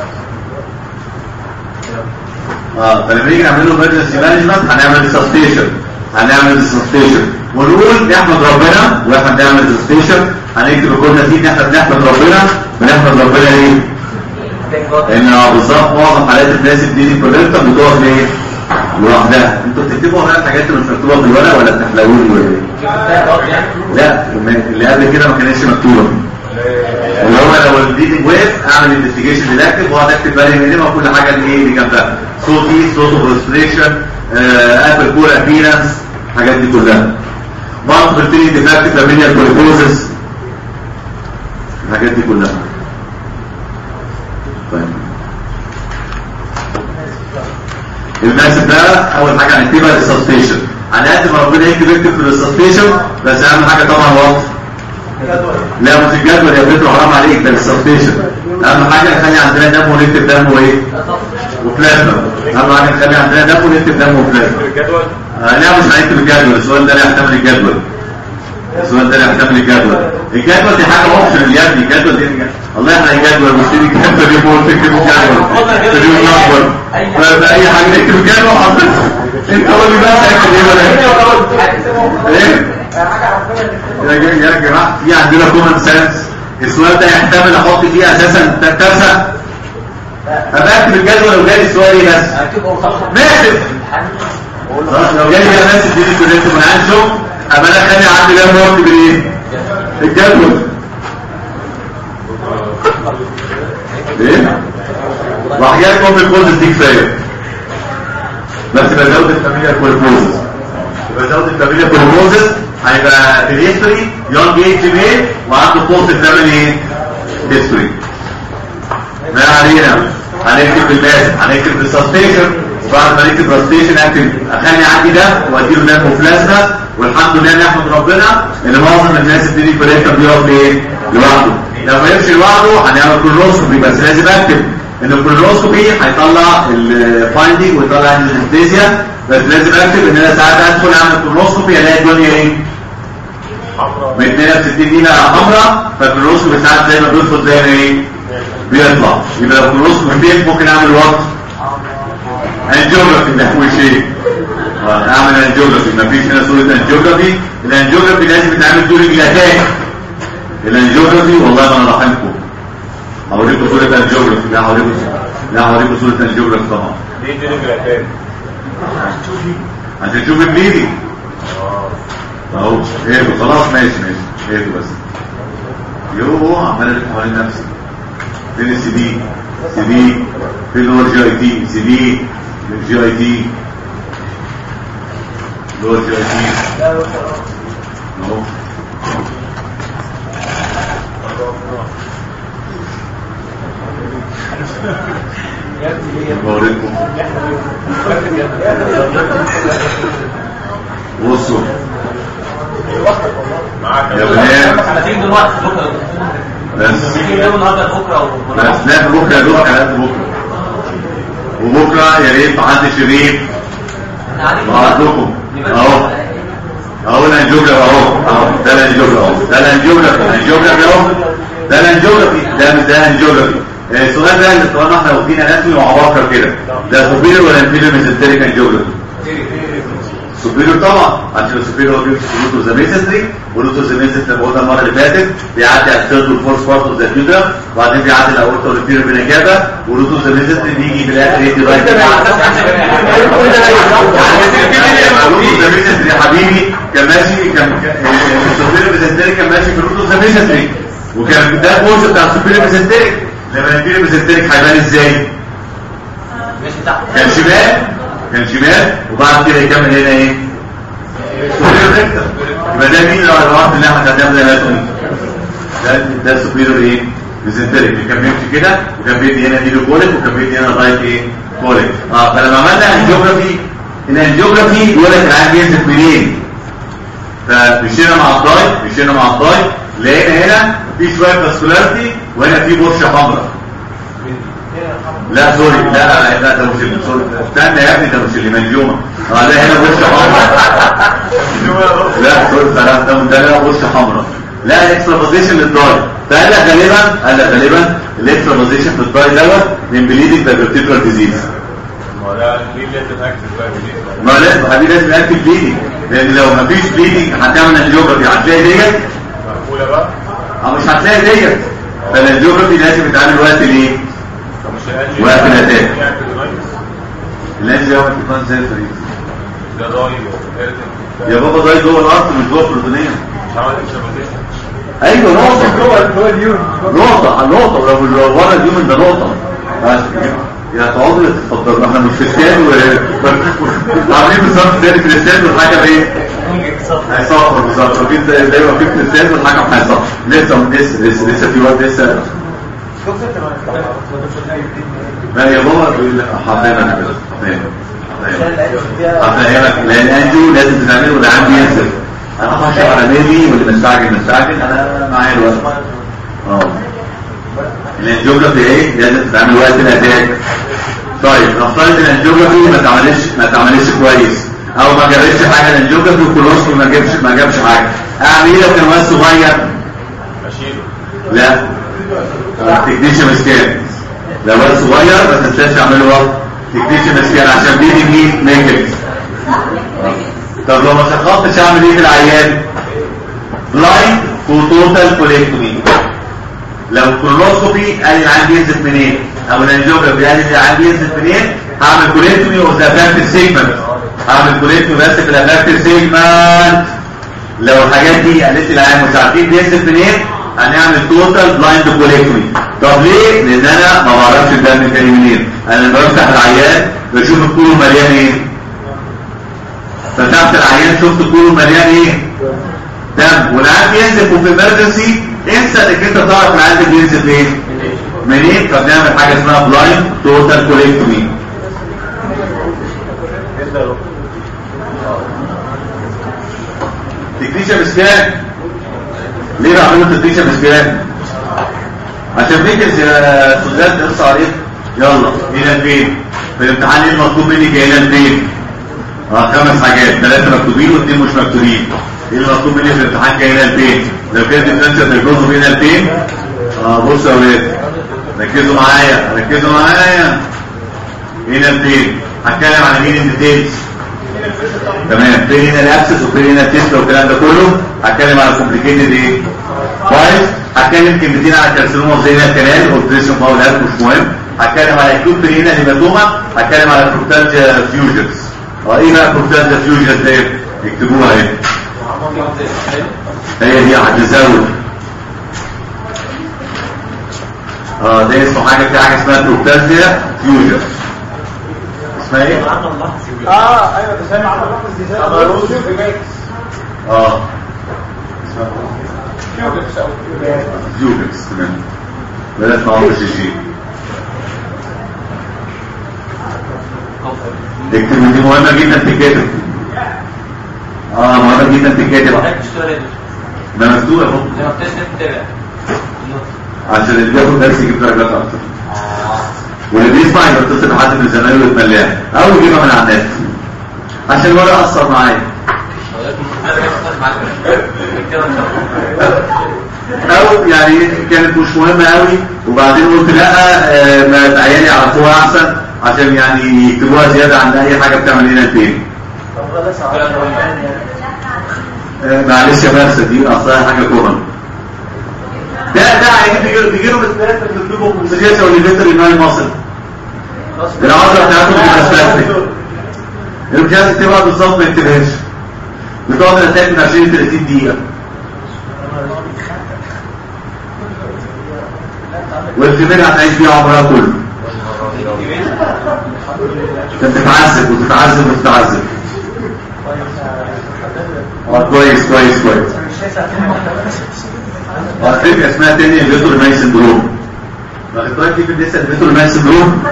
Speaker 2: اه فلما نيجي نعمل له emergency مانجمنت هنعمل سسبشن هنعمل سسبشن ونقول نحمد ربنا واحنا بنعمل سسبشن هنكتب الجمله دي ان احنا بنحمد ربنا بنحمد ربنا ليه؟ لان آه بالظبط معظم حالات الناس الديني كوليكتر بتقف ليه؟ لوحدها انتوا بتكتبوا ورايا الحاجات اللي مش مكتوبه في الورق ولا بتحلقوني ولا ايه؟ لا اللي قبل كده ما كانتش مكتوبه اللي هو لو البليدنج ويف اعمل انفستيجيشن ديدكتيف واقعد اكتب بالي مينيمم وكل حاجه اللي ايه اللي جنبها صوتي صوت بروستريشن ابل كور ابيرنس الحاجات دي كلها مالتي فيرتيلي ديفكتيف فاميليال كوليكوزس الحاجات دي كلها طيب الماسك ده اول حاجه هنكتبها السبستيشن على قد ما ربنا يكتب يكتب في السبستيشن بس اهم حاجه طبعا وقت لا مش الجدول يا بيتر حرام عليك ده السبستيشن اهم حاجه نخلي عندنا دم ونكتب دم وايه وبلازما اهم حاجه نخلي عندنا دم ونكتب دم وبلازما
Speaker 4: الجدول
Speaker 2: آه لا مش هنكتب الجدول السؤال ده لا يحتمل الجدول السؤال ده لا يحتمل الجدول الجدول دي حاجه اوبشن يا ابني الجدول دي الله يحرق الجدول مش تيجي الجدول دي فوق تكتب الجدول تريد نمبر فاي حاجه نكتب الجدول حضرتك انت قول لي بقى هتكتب ايه ولا ايه يا جا- يا جماعه في عندنا كومن سنس السؤال ده يحتمل احط فيه اساسا ترسه ابقى اكتب الجدول لو جالي السؤال ايه بس نكتب خلاص لو جالي بقى ناس تديني كوريكت من عندهم ابقى انا خلي عندي ده مرت بالايه الجدول ايه وحاجات كوم الكوزز دي كفايه بس بزود الفاميليا كوليكوزز بزود الفاميليا كوليكوزز هيبقى في الهيستوري يونج ايج ميل وعنده بوست فاميلي هيستوري ما علينا هنكتب بالباس هنكتب بالسسبيشن وبعد ما نكتب بالسسبيشن اكتب اخلي عندي ده واديله دم وبلازما والحمد لله نحمد ربنا ان معظم الناس بتدي كوريكتر بيقف ايه لوحده لو ما يمشي لوحده هنعمل كولونوسكوبي بس لازم اكتب ان الكولونوسكوبي هيطلع الفايندنج ويطلع الانستيزيا بس لازم اكتب ان انا ساعات ادخل اعمل كولونوسكوبي الاقي الدنيا ايه
Speaker 4: حمراء
Speaker 2: مدينا ب 60 دقيقة حمراء فالكولونوسكوبي ساعات زي ما بيدخل زي ما ايه بيطلع يبقى لو الكولونوسكوبي بيت ممكن اعمل وقت انجيوجرافي ده هو شيء آه، اعمل انجيوجرافي مفيش هنا صورة انجيوجرافي الانجيوجرافي لازم يتعمل دوري الاتاك الانجيوجرافي والله ما انا رحمكم هوريكم صورة انجيوجرافي لا هوريكم لا هوريكم صورة انجيوجرافي طبعا
Speaker 4: ليه دي الجلاتات
Speaker 2: عشان تشوف البليدنج اهو اهدوا خلاص ماشي ماشي اهدوا بس يو عمال الف حوالين نفسي فين السي دي سي دي فين هو الجي اي تي سي دي الجي اي تي اللي هو الجي اي تي اهو بوريكم بصوا
Speaker 4: معاك
Speaker 2: يا بنات
Speaker 3: احنا تيجي دلوقتي بكره
Speaker 2: بس
Speaker 3: تيجي يوم النهارده بكره
Speaker 2: بس لا بكره يا دوب على قد بكره وبكره يا ريت محدش يغيب بعضكم اهو اهو الانجيوجرافي اهو اهو ده الانجيوجرافي اهو ده الانجيوجرافي الانجيوجرافي اهو ده الانجيوجرافي ده مش ده الانجيوجرافي آه، السؤال ده اللي طالما احنا واخدين اناتومي وعباقره كده ده سوبيريور ولا انفيريور ميزنتريك انجيوجرافي سوبيريور طبعا عشان السوبيريور هو بيمسك روتو زاميسستري وروتو زاميسستري زي ما قلنا المره اللي فاتت بيعدي على الثيرد والفورث بارت اوف ذا فيوتر وبعدين بيعدي الاورتا والانفيريور بنجابه وروتو زاميسستري بيجي في الاخر يدي رايت روتو زاميسستري يا حبيبي كان ماشي كان السوبيريور ميزنتريك كان ماشي في روتو زاميسستري وكان ده الكورس بتاع السوبيريور ميزنتريك لما الانفيريور ميزنتريك هيبان ازاي؟
Speaker 3: ماشي تحت
Speaker 2: كان شمال كان شمال وبعد كده يكمل هنا ايه سوبيريور ريكتر يبقى ده مين لو الوقت اللي احنا خدناه ده لازم ده ده سوبيريور ايه ميزنتريك اللي كان بيمشي كده وكان بيدي هنا ديلو كوليك وكان بيدي هنا رايت ايه كوليك اه فلما عملنا انجيوجرافي الانجيوجرافي بيقول لك العين بينزل منين فمشينا مع الضاي مشينا مع الضاي لقينا هنا في شويه فاسكولاريتي وهنا في برشه حمراء لا سوري لا لا ده مش اللي سوري استنى يا ابني ده مش اللي منجومه اه ده هنا برشه حمراء لا سوري خلاص ده ده لا برشه حمراء لا الاكسترا بوزيشن للضاي فقال لك غالبا قال لك غالبا الاكسترا بوزيشن في الضاي دوت من بليدنج دايفرتيبرال ديزيز
Speaker 4: ما ده ليه لازم اكتب بقى ودي
Speaker 2: ما لازم حبيبي لازم اكتب بليدنج لان لو مفيش بليدنج هتعمل انجيوجرافي هتلاقي ديت
Speaker 4: مقفوله بقى
Speaker 2: اه مش هتلاقي ديت فالانجيوجرافي لازم يتعمل وقت ليه؟
Speaker 4: طب مش الانجي
Speaker 2: وقت الأتاك. الانجيوجرافي بتكون زي الفريق
Speaker 4: ده راي وهيرتن
Speaker 2: يا بابا ده جوه الارض مش جوه البروتينيه
Speaker 4: مش عملت شبكتين
Speaker 2: ايوه نقطه
Speaker 5: جوه اليوم
Speaker 2: نقطة نقطة ولو لو ورا اليوم ده نقطة بس يا تقعدوا تتفضلوا احنا مش في استاد و عاملين بالظبط زي في الاستاد والحكم ايه؟ هيصفر بالظبط لو كنت زي ما كنت في الاستاد والحكم هيصفر لسه لسه لسه لسه في وقت لسه لا يا بابا حاطين انا كده حاطين هفهمك لان انجو لازم تتعمل ولا عندي ينزل انا هخش على ميلي واللي مستعجل مستعجل انا معايا الوقت اه الانجيوجرافي ايه لازم تتعمل وقت الاتاك طيب نفترض الانجيوجرافي ما تعملش ما تعملش كويس او ما جابتش حاجه الانجيوجرافي والكولوسكوبي ما جابش ما جابش حاجه اعمل ايه لو كان واد صغير
Speaker 4: اشيله
Speaker 2: لا تكنيشن مسكان لو واد صغير ما تنساش تعمله وقت تكنيشن مسكان عشان بيدي مين نيجاتيف طب لو ما شخصتش اعمل ايه في العيان بلايند وتوتال كوليكتومي لو كولوسكوبي قال لي عندي ينزل منين او الانجيوجرافي قال لي عندي ينزل منين هعمل كوليكتومي اوف ذا افكتيف سيجمنت هعمل كوليكتومي بس في الافكتيف سيجمنت لو الحاجات دي قالت لي العيان مش عارفين بينزل منين هنعمل توتال بلايند كوليكتومي طب ليه لان انا ما بعرفش الدم جاي منين انا لما بفتح العيان بشوف الكولو مليان ايه فتحت العيان شفت كله مليان ايه دم والعيان بينزل وفي emergency انسى انك انت تعرف العيان ده بينزل فين منين فبنعمل حاجه اسمها بلايند توتال كوليكتومي تكنيشن مسكان ليه بعملوا تكنيشن مسكان عشان نكرز يا سوزان تقص عليك يلا هنا فين في الامتحان ايه المطلوب مني جاي هنا فين اه خمس حاجات ثلاثة مكتوبين واثنين مش مكتوبين ايه المطلوب مني في الامتحان جاي هنا البين لو كانت الديفرنشال دايجنوز بين البين اه بصوا يا ولاد ركزوا معايا ركزوا معايا هنا البين هتكلم عن مين الديتيلز تمام فين هنا الابسس وفين هنا التيست والكلام ده كله هتكلم على كومبليكيتد ايه كويس هتكلم كلمتين على كارسينوما زي الكنال اوبريشن باول هيلث مش مهم هتكلم على اكيوت برينا هيماتوما هتكلم على بروتالجيا فيوجنز اه ايه بقى بروتالجيا فيوجنز دي اكتبوها اهي هي دي هتزود اه ده اسمه حاجه في حاجه اسمها بروتالجيا فيوجنز اسمها ايه
Speaker 5: اه ايوه ده سامع عبد الرحمن دي زي
Speaker 2: اه فيوجنز تمام بلاش نعرف الشيء اكتب دي مهمة جدا تتكتب اه مهمة جدا تتكتب ده مكتوب اهو
Speaker 3: زي ما بتسند تتابع
Speaker 2: عشان اللي بياخد درس يجيب درجات اكتر واللي بيسمع يبقى يتصل بحد من زمايله ويتملاها او يجيبها من على النت عشان الورق اثر معايا او يعني كانت مش مهمة قوي وبعدين قلت لا آه، ما عيالي يعرفوها احسن عشان يعني يكتبوها زيادة عن اي حاجة بتعمل هنا البين آه، معلش يا مرسى دي اصلها حاجة كومن ده ده عيالي بيجيله بيجيله بالثلاثة بيكتبوا كومبليكيشن وليفيتر النايل ماسل العضلة بتاعته بتبقى سباستيك اللي مش عايز تكتبها بالظبط ما يكتبهاش بتقعد الاتاك من 20 ل 30 دقيقة والكبير هتعيش بيها عمرها كله انت بتتعذب وتتعذب وتتعذب اه كويس كويس كويس وهتبقى اسمها تاني الفيتور ماي سندروم واخد بالك في لسه الفيتور ماي سندروم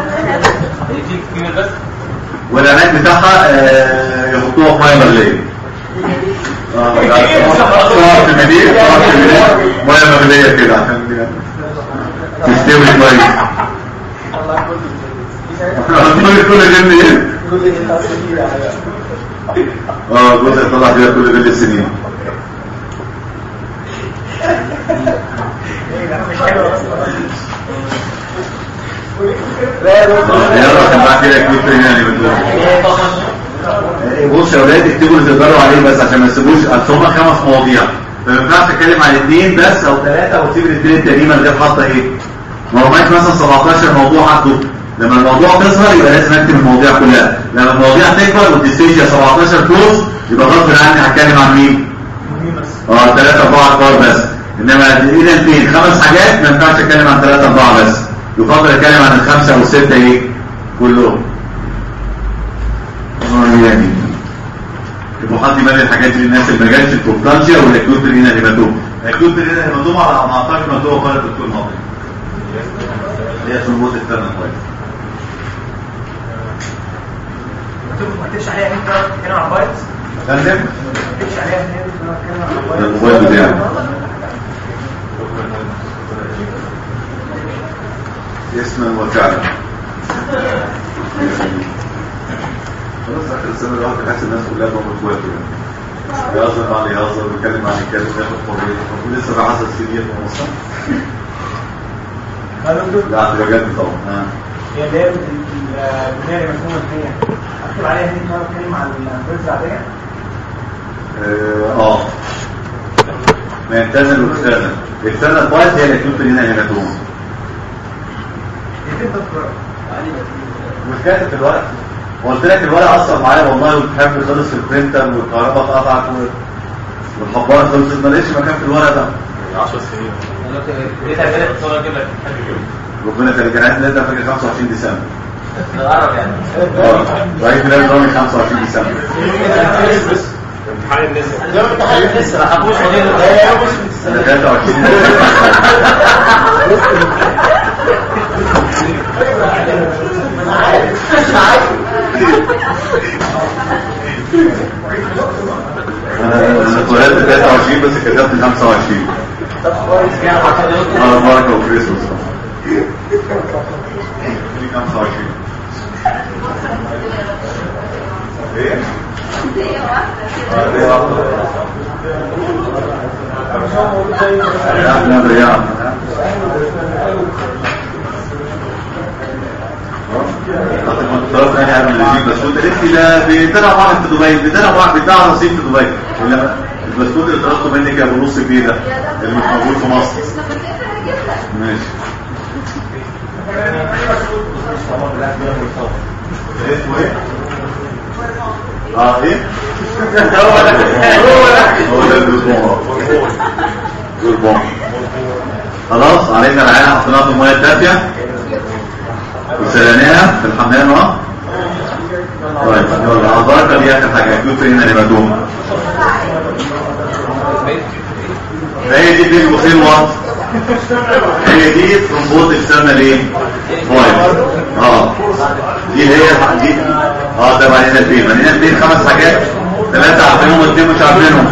Speaker 2: والعلاج بتاعها آه، يحطوها في ميه مغليه اه طبعا في المدينة طبعا في المدينة ميه مغليه كده عشان تستوي كويس كل كل جن ايه اه جزء طلع فيها كل جن السنين يلا كان معاك كده كيف يعني بتقول بص يا ولاد اكتبوا اللي تقدروا عليه بس عشان ما تسيبوش اصل هم خمس مواضيع ما ينفعش اتكلم عن اثنين بس او ثلاثه واسيب الاثنين التانيين من غير حاطه ايه؟ ما هو معاك مثلا 17 موضوع حاطه لما الموضوع تصغر يبقى لازم اكتب المواضيع كلها لما المواضيع تكبر والديستيشيا 17 كلوز يبقى غصب عني هتكلم عن مين اه 3 4 كبار بس انما الى فين خمس حاجات ما ينفعش اتكلم عن 3 4 بس يفضل اتكلم عن الخمسه او السته ايه كلهم اه يعني يبقى حد يبان الحاجات دي للناس اللي ما جاتش الكوبتانشيا والاكيوت برينا هيماتوم الاكيوت برينا هيماتوم على ما اعتقد مكتوبه قال الدكتور ماضي هي ثرومبوز الثانيه كويس
Speaker 3: ما تكتبش عليها انت بتتكلم عن بايتس
Speaker 2: فندم
Speaker 3: ما تكتبش عليها ان هي بتتكلم عن
Speaker 2: ده
Speaker 3: بايتس
Speaker 2: الموبايل بتاعي اسما وفعلا خلاص اخر السنه الواحد بيحس الناس كلها بقى اخوات يعني يهزر مع اللي يهزر ويتكلم مع اللي يتكلم ياخد حريته ولسه بحصل سيديات ونص لا ده بجد طبعا اه
Speaker 3: هي اللي هي البنايه المفهومه ان هي اكتب عليها ان انا بتكلم عن البيتس العاديه
Speaker 2: اه ما انترنال واكسترنال الاكسترنال بايت هي الاكيوت برينا هيماتوما
Speaker 3: دي تبقى
Speaker 2: مش كاتب في الورق قلت لك الورق اثر معايا والله والحبل خلص في البرينتر والكهرباء اتقطعت والحباره خلصت ما لقيتش مكان في الورق ده
Speaker 4: 10 سنين
Speaker 3: دي تربيه الصوره اجيب لك
Speaker 2: ربنا يخليك انا عايز نبدا فاكر 25 ديسمبر
Speaker 3: نقرب يعني
Speaker 2: اه وعيد ميلاد رامي 25 ديسمبر
Speaker 4: امتحان النساء
Speaker 3: ده امتحان لسه ما حبوش
Speaker 2: انا 23 انا انا اتولدت 23 بس كتبت 25 اه بركه وكريسماس 25 ايه؟ اه دي واحدة. لا لا رياض طلبت انا اعمل اللي بسكوت قالت لي لا بتلعب واحد في دبي بتلعب واحد بتاع رصيد في دبي لا البسكوت اللي طلبته منك يا ابو نص جنيه ده اللي مش موجود في مصر ماشي اسمه ايه؟ اه ايه؟ هو ده هو ده هو ده البسبون البسبون خلاص علينا العينة حطيناها في المية الدافية وسلناها في الحمام اه طيب يلا البركة دي اخر حاجة اكيوت هنا نباتوم هي دي بين قوسين وات هي دي ترومبوت اكسترنال ايه؟ فايل اه دي اللي هي دي اه ده بعدين البين بعدين البين خمس حاجات ثلاثة عارفينهم واثنين مش عارفينهم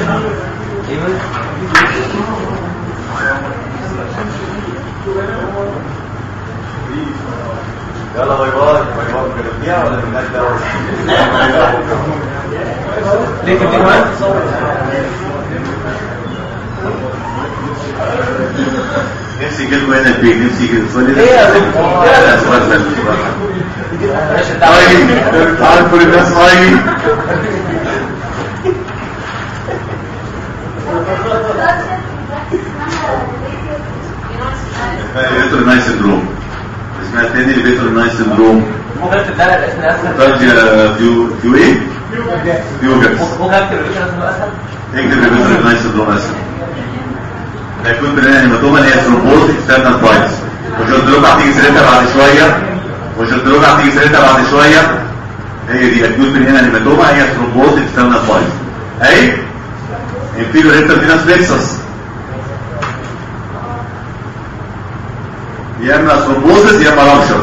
Speaker 2: يلا باي باي باي باي كلمنيها ولا مالناش دعوه
Speaker 3: ليه كده كمان
Speaker 2: نفسي يجيلكوا هنا البيت نفسي يجي السؤال
Speaker 3: ايه يا دكتور؟
Speaker 2: لا سؤال لا سؤال
Speaker 3: ماشي
Speaker 2: طيب تعال كل الناس طيب اسمها البيتروناي سندروم اسمها الثاني البيتروناي سندروم
Speaker 3: ممكن اكتب ده الاسم اسهل
Speaker 2: ترجع فيو فيو ايه؟ فيو جابس
Speaker 3: ممكن اكتب الاسم اسهل
Speaker 2: اكتب البيتروناي سندروم اسهل هيكون بناء هيماتوما اللي هي ثرومبوز اكسترنال بايتس وجلدروجا هتيجي سيرتها بعد شويه وجلدروجا هتيجي سيرتها بعد شويه هي دي اكيوت من هنا هيماتوما هي ثرومبوز اكسترنال بايتس اهي انفيريور ريكتال فينس بلكسس يا اما ثرومبوزس يا اما رابشر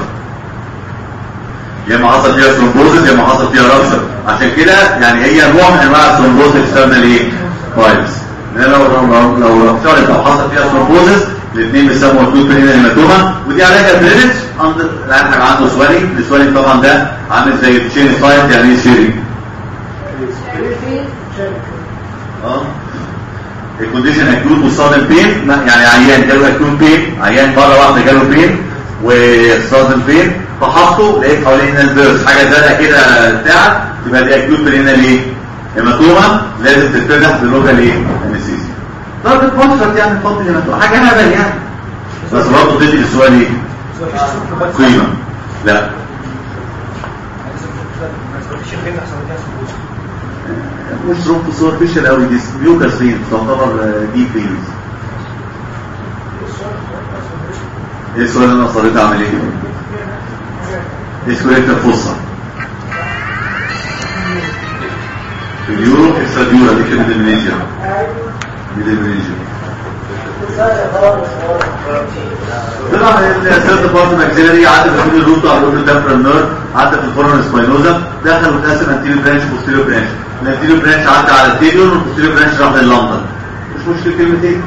Speaker 2: يا اما حصل فيها ثرومبوزس يا اما حصل فيها رابشر عشان كده يعني هي نوع من انواع الثرومبوز اكسترنال ايه بايتس لان لو لو لو رابشرت او حصل فيها ثرومبوزس الاثنين بيسموا اكيوت من هنا هيماتوما ودي عليها درينج عند حاجه عنده سوالي السوالي طبعا ده عامل زي التشين سايت يعني ايه شيري اه الكونديشن اكيوت وصادم بين يعني عيان جاله اكيوت بين عيان مره واحده جاله بين وصادم بين فحطه لقيت حوالين البيرس حاجه زرقاء كده بتاع تبقى دي اكيوت بين هنا ليه؟ هيماتوما لازم تتفتح بلوكال ايه؟ انستيزيا ضربة بوستر يعني تحط هيماتوما حاجه هبل يعني بس برضه تدي للسؤال ايه؟ قيمه لا مش روم في صور فيشل قوي دي بيوكر سين تعتبر دي فينز ايه السؤال اللي انا اصريت اعمل ايه؟ ايه سكوليت الفصة؟ في اليورو اكسترا ديورا دي كده ديمينيجيا دي ديمينيجيا طلع الثيرد بارت ماكسيلري عدى في الروت على الروت الدمبرال نيرف عدى في الفورن سباينوزا دخل واتقسم انتيريو برانش وبوستيريو برانش الانتيريو برانش عدى على التيبيون والبوستيريو برانش راح للندن مش مشكله كلمتين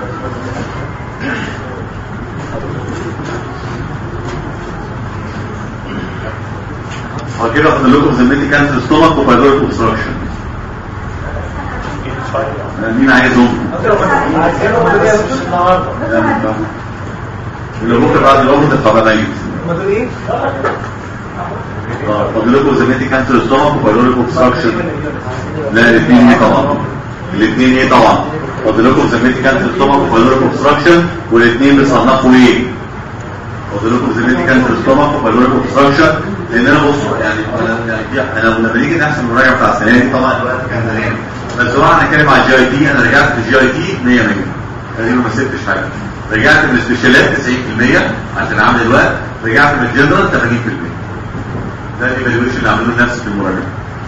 Speaker 2: وكده فاضل لكم زميلتي كانسر ستومك وفايبرويد اوبستراكشن مين عايزهم؟ اللي بكره بعد العمر تبقى ميت فاضل لكم زميلتي كانسر ستومك وفايبرويد اوبستراكشن لا الاثنين ايه طبعا الاثنين ايه طبعا فاضل لكم زميلتي كانسر ستومك وفايبرويد اوبستراكشن والاثنين بيصنفوا ايه؟ فاضل لكم زميلتي كانسر ستومك وفايبرويد اوبستراكشن لان انا بص يعني انا يعني انا لما بنيجي نحسب المراجعه بتاع السنه دي طبعا الوقت كان زمان بس هو انا هنتكلم على الجي اي تي انا رجعت في الجي اي تي 100 100 تقريبا ما سبتش حاجه رجعت من السبيشالات 90% عشان اعمل الوقت رجعت من الجنرال 80% ده الايفالويشن اللي عملوه لنفسي في المراجعه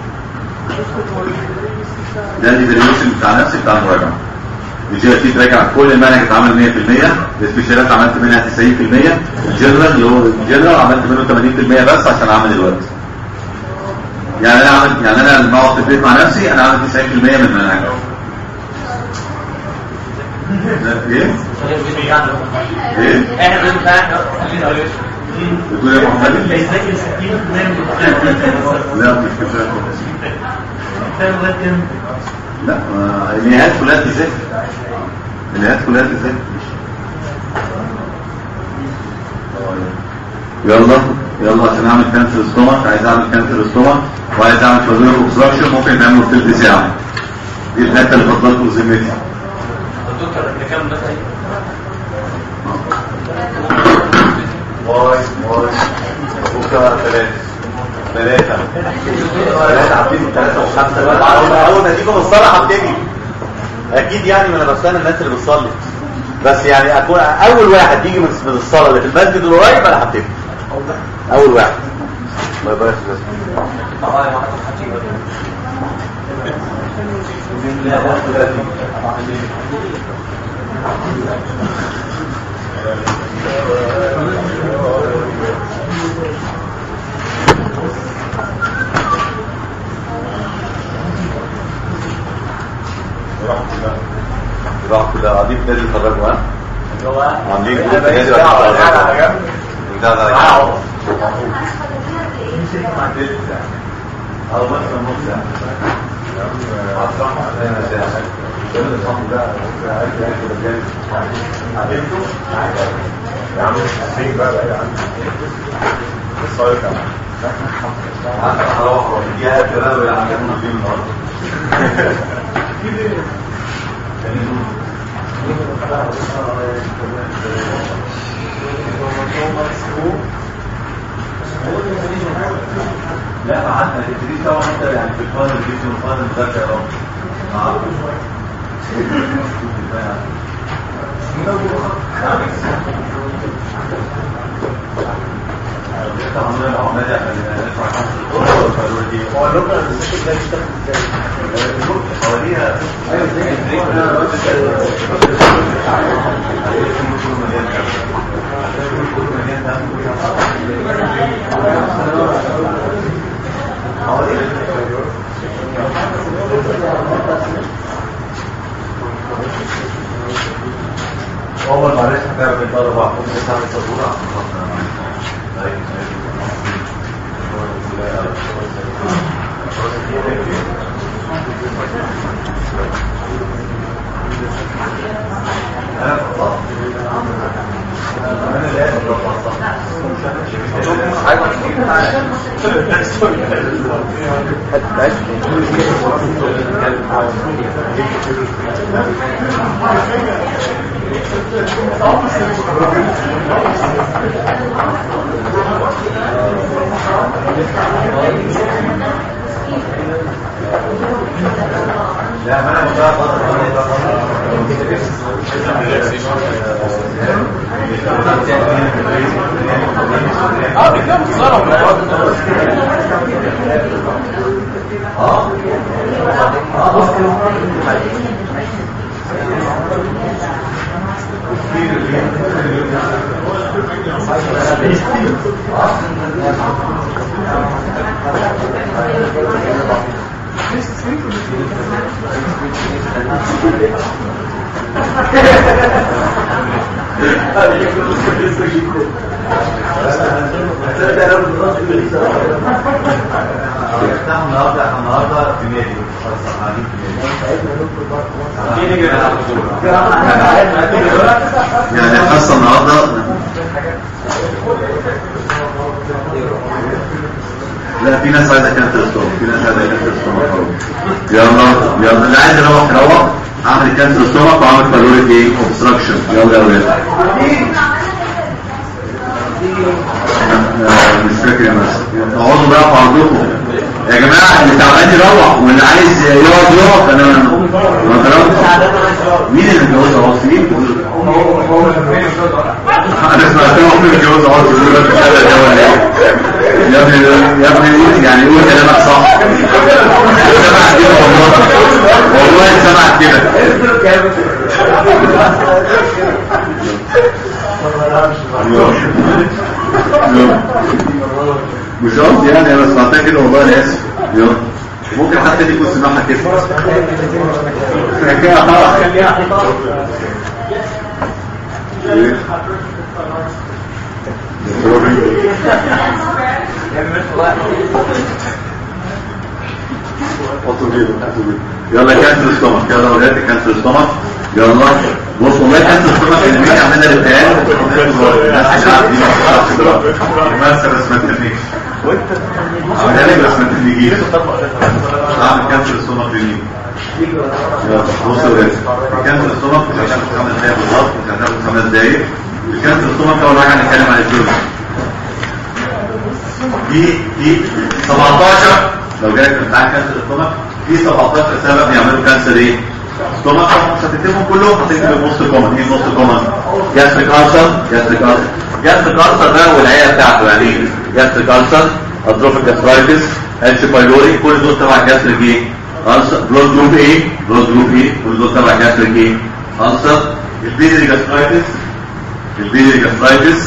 Speaker 2: ده الايفالويشن بتاع نفسي بتاع المراجعه الجي اي تي تراجع كل المنهج اتعمل 100% السبيشالات عملت منها 90% الجنرال اللي هو الجنرال عملت منه 80% بس عشان اعمل الوقت يعني انا عملت يعني انا لما اقعد في البيت مع نفسي انا عملت 90% من المنهج ايه؟ ايه؟
Speaker 6: احنا بنتعامل
Speaker 2: بتقول يا محمد؟
Speaker 6: اللي يذاكر 60%
Speaker 2: لا مش كفايه لا ما- النهايات كلها تذاكر النهايات كلها تذاكر يلا يلا عشان اعمل كانسر ستومك عايز اعمل كانسر ستومك وعايز اعمل فازولار اوبستراكشن ممكن نعمله في تلت ساعه دي الحته اللي فضلت ذمتي
Speaker 6: الدكتور اللي كان بس
Speaker 2: واي واي بكره ثلاثه ثلاثه ثلاثه هبتدي ثلاثه وخمسه بقى اول ما اول ما تيجوا من الصلاه هبتدي اكيد يعني ما انا بستنى الناس اللي بتصلي بس يعني اكون اول واحد يجي من من الصلاه اللي في المسجد القريب انا هبتدي اول واحد الله يبارك فيك راح كلها قاعدين في نادي يتفرجوا ها عاملين جروب في نادي يتفرجوا بتاع ده اه بس نص
Speaker 4: يا عم الحسين بقى بعيد عنك الصاير كمان
Speaker 2: هروح يا كلام اللي عملنا فيه النهارده لا قعدنا التدريس طبعا انت يعني في الفاينل فيديو والفاينل مذاكره يا رب
Speaker 3: هو اللوكال انستيتيوت ده بيشتغل ازاي؟
Speaker 2: اول معلش هتعرف انت اربع خمس ساعه صبوره عشان خاطر انا خلاص انا لازم
Speaker 3: اه
Speaker 2: لا ما انا بقى
Speaker 5: اه بيتكلم بصراحه
Speaker 2: احنا النهارده احنا النهارده في نادي قاعدين في نادي يعني الحصه النهارده لا في ناس عايزه كانت ستوب في ناس عايزه كانت ستوب يلا يلا اللي عايز يروح يروح عمل كانسر ستومك وعمل كالوريك ايه اوبستراكشن يلا يا ولاد آه، مش فاكر يا ناس اقعدوا بقى في عرضكم يا جماعه اللي تعبان يروح واللي عايز يقعد يقعد انا ما كلامكم مين اللي اتجوز عواصم مين انا سمعت واحد متجوز عواصم يقول لك هذا ده ولا ايه يا ابني يا ابني يعني قول كلامك صح سمعت كده والله والله سمعت كده مش قصدي يعني انا سمعتها كده والله انا اسف يلا ممكن حتى دي يكون سمعها كده إيه؟ حطوا كده حطوا كده يلا كانسر ستومك يلا ولاد كانسر ستومك يلا بص والله كانسر ستومك اللي بيجي عندنا الامتحان الناس مش عارفين بس بس ما تهنيش عملها لك بس ما تهنيجيش اعمل كانسر ستومك لمين يلا بص يا ولاد الكانسر ستومك مش هتاخد خمس دقايق بالظبط مش هتاخد خمس دقايق الكانسر ستومك اول حاجه هنتكلم عن الجلد في في 17 لو جالك امتحان كانسر الستومك في 17 سبب يعملوا كانسر ايه؟ ستومك مش هتكتبهم كلهم هتكتب النص كومن ايه النص كومن؟ جاستريك ألسر جاستريك ألسر جاستريك ألسر ده والعيله بتاعته يعني ايه؟ جاستريك ألسر اتروفيك جاسترايتس اتش بايلوري كل دول تبع جاستريك ايه؟ ألسر بلود جروب ايه؟ بلود جروب ايه؟ كل دول تبع جاستريك ايه؟ ألسر البيلري جاسترايتس البيلري جاسترايتس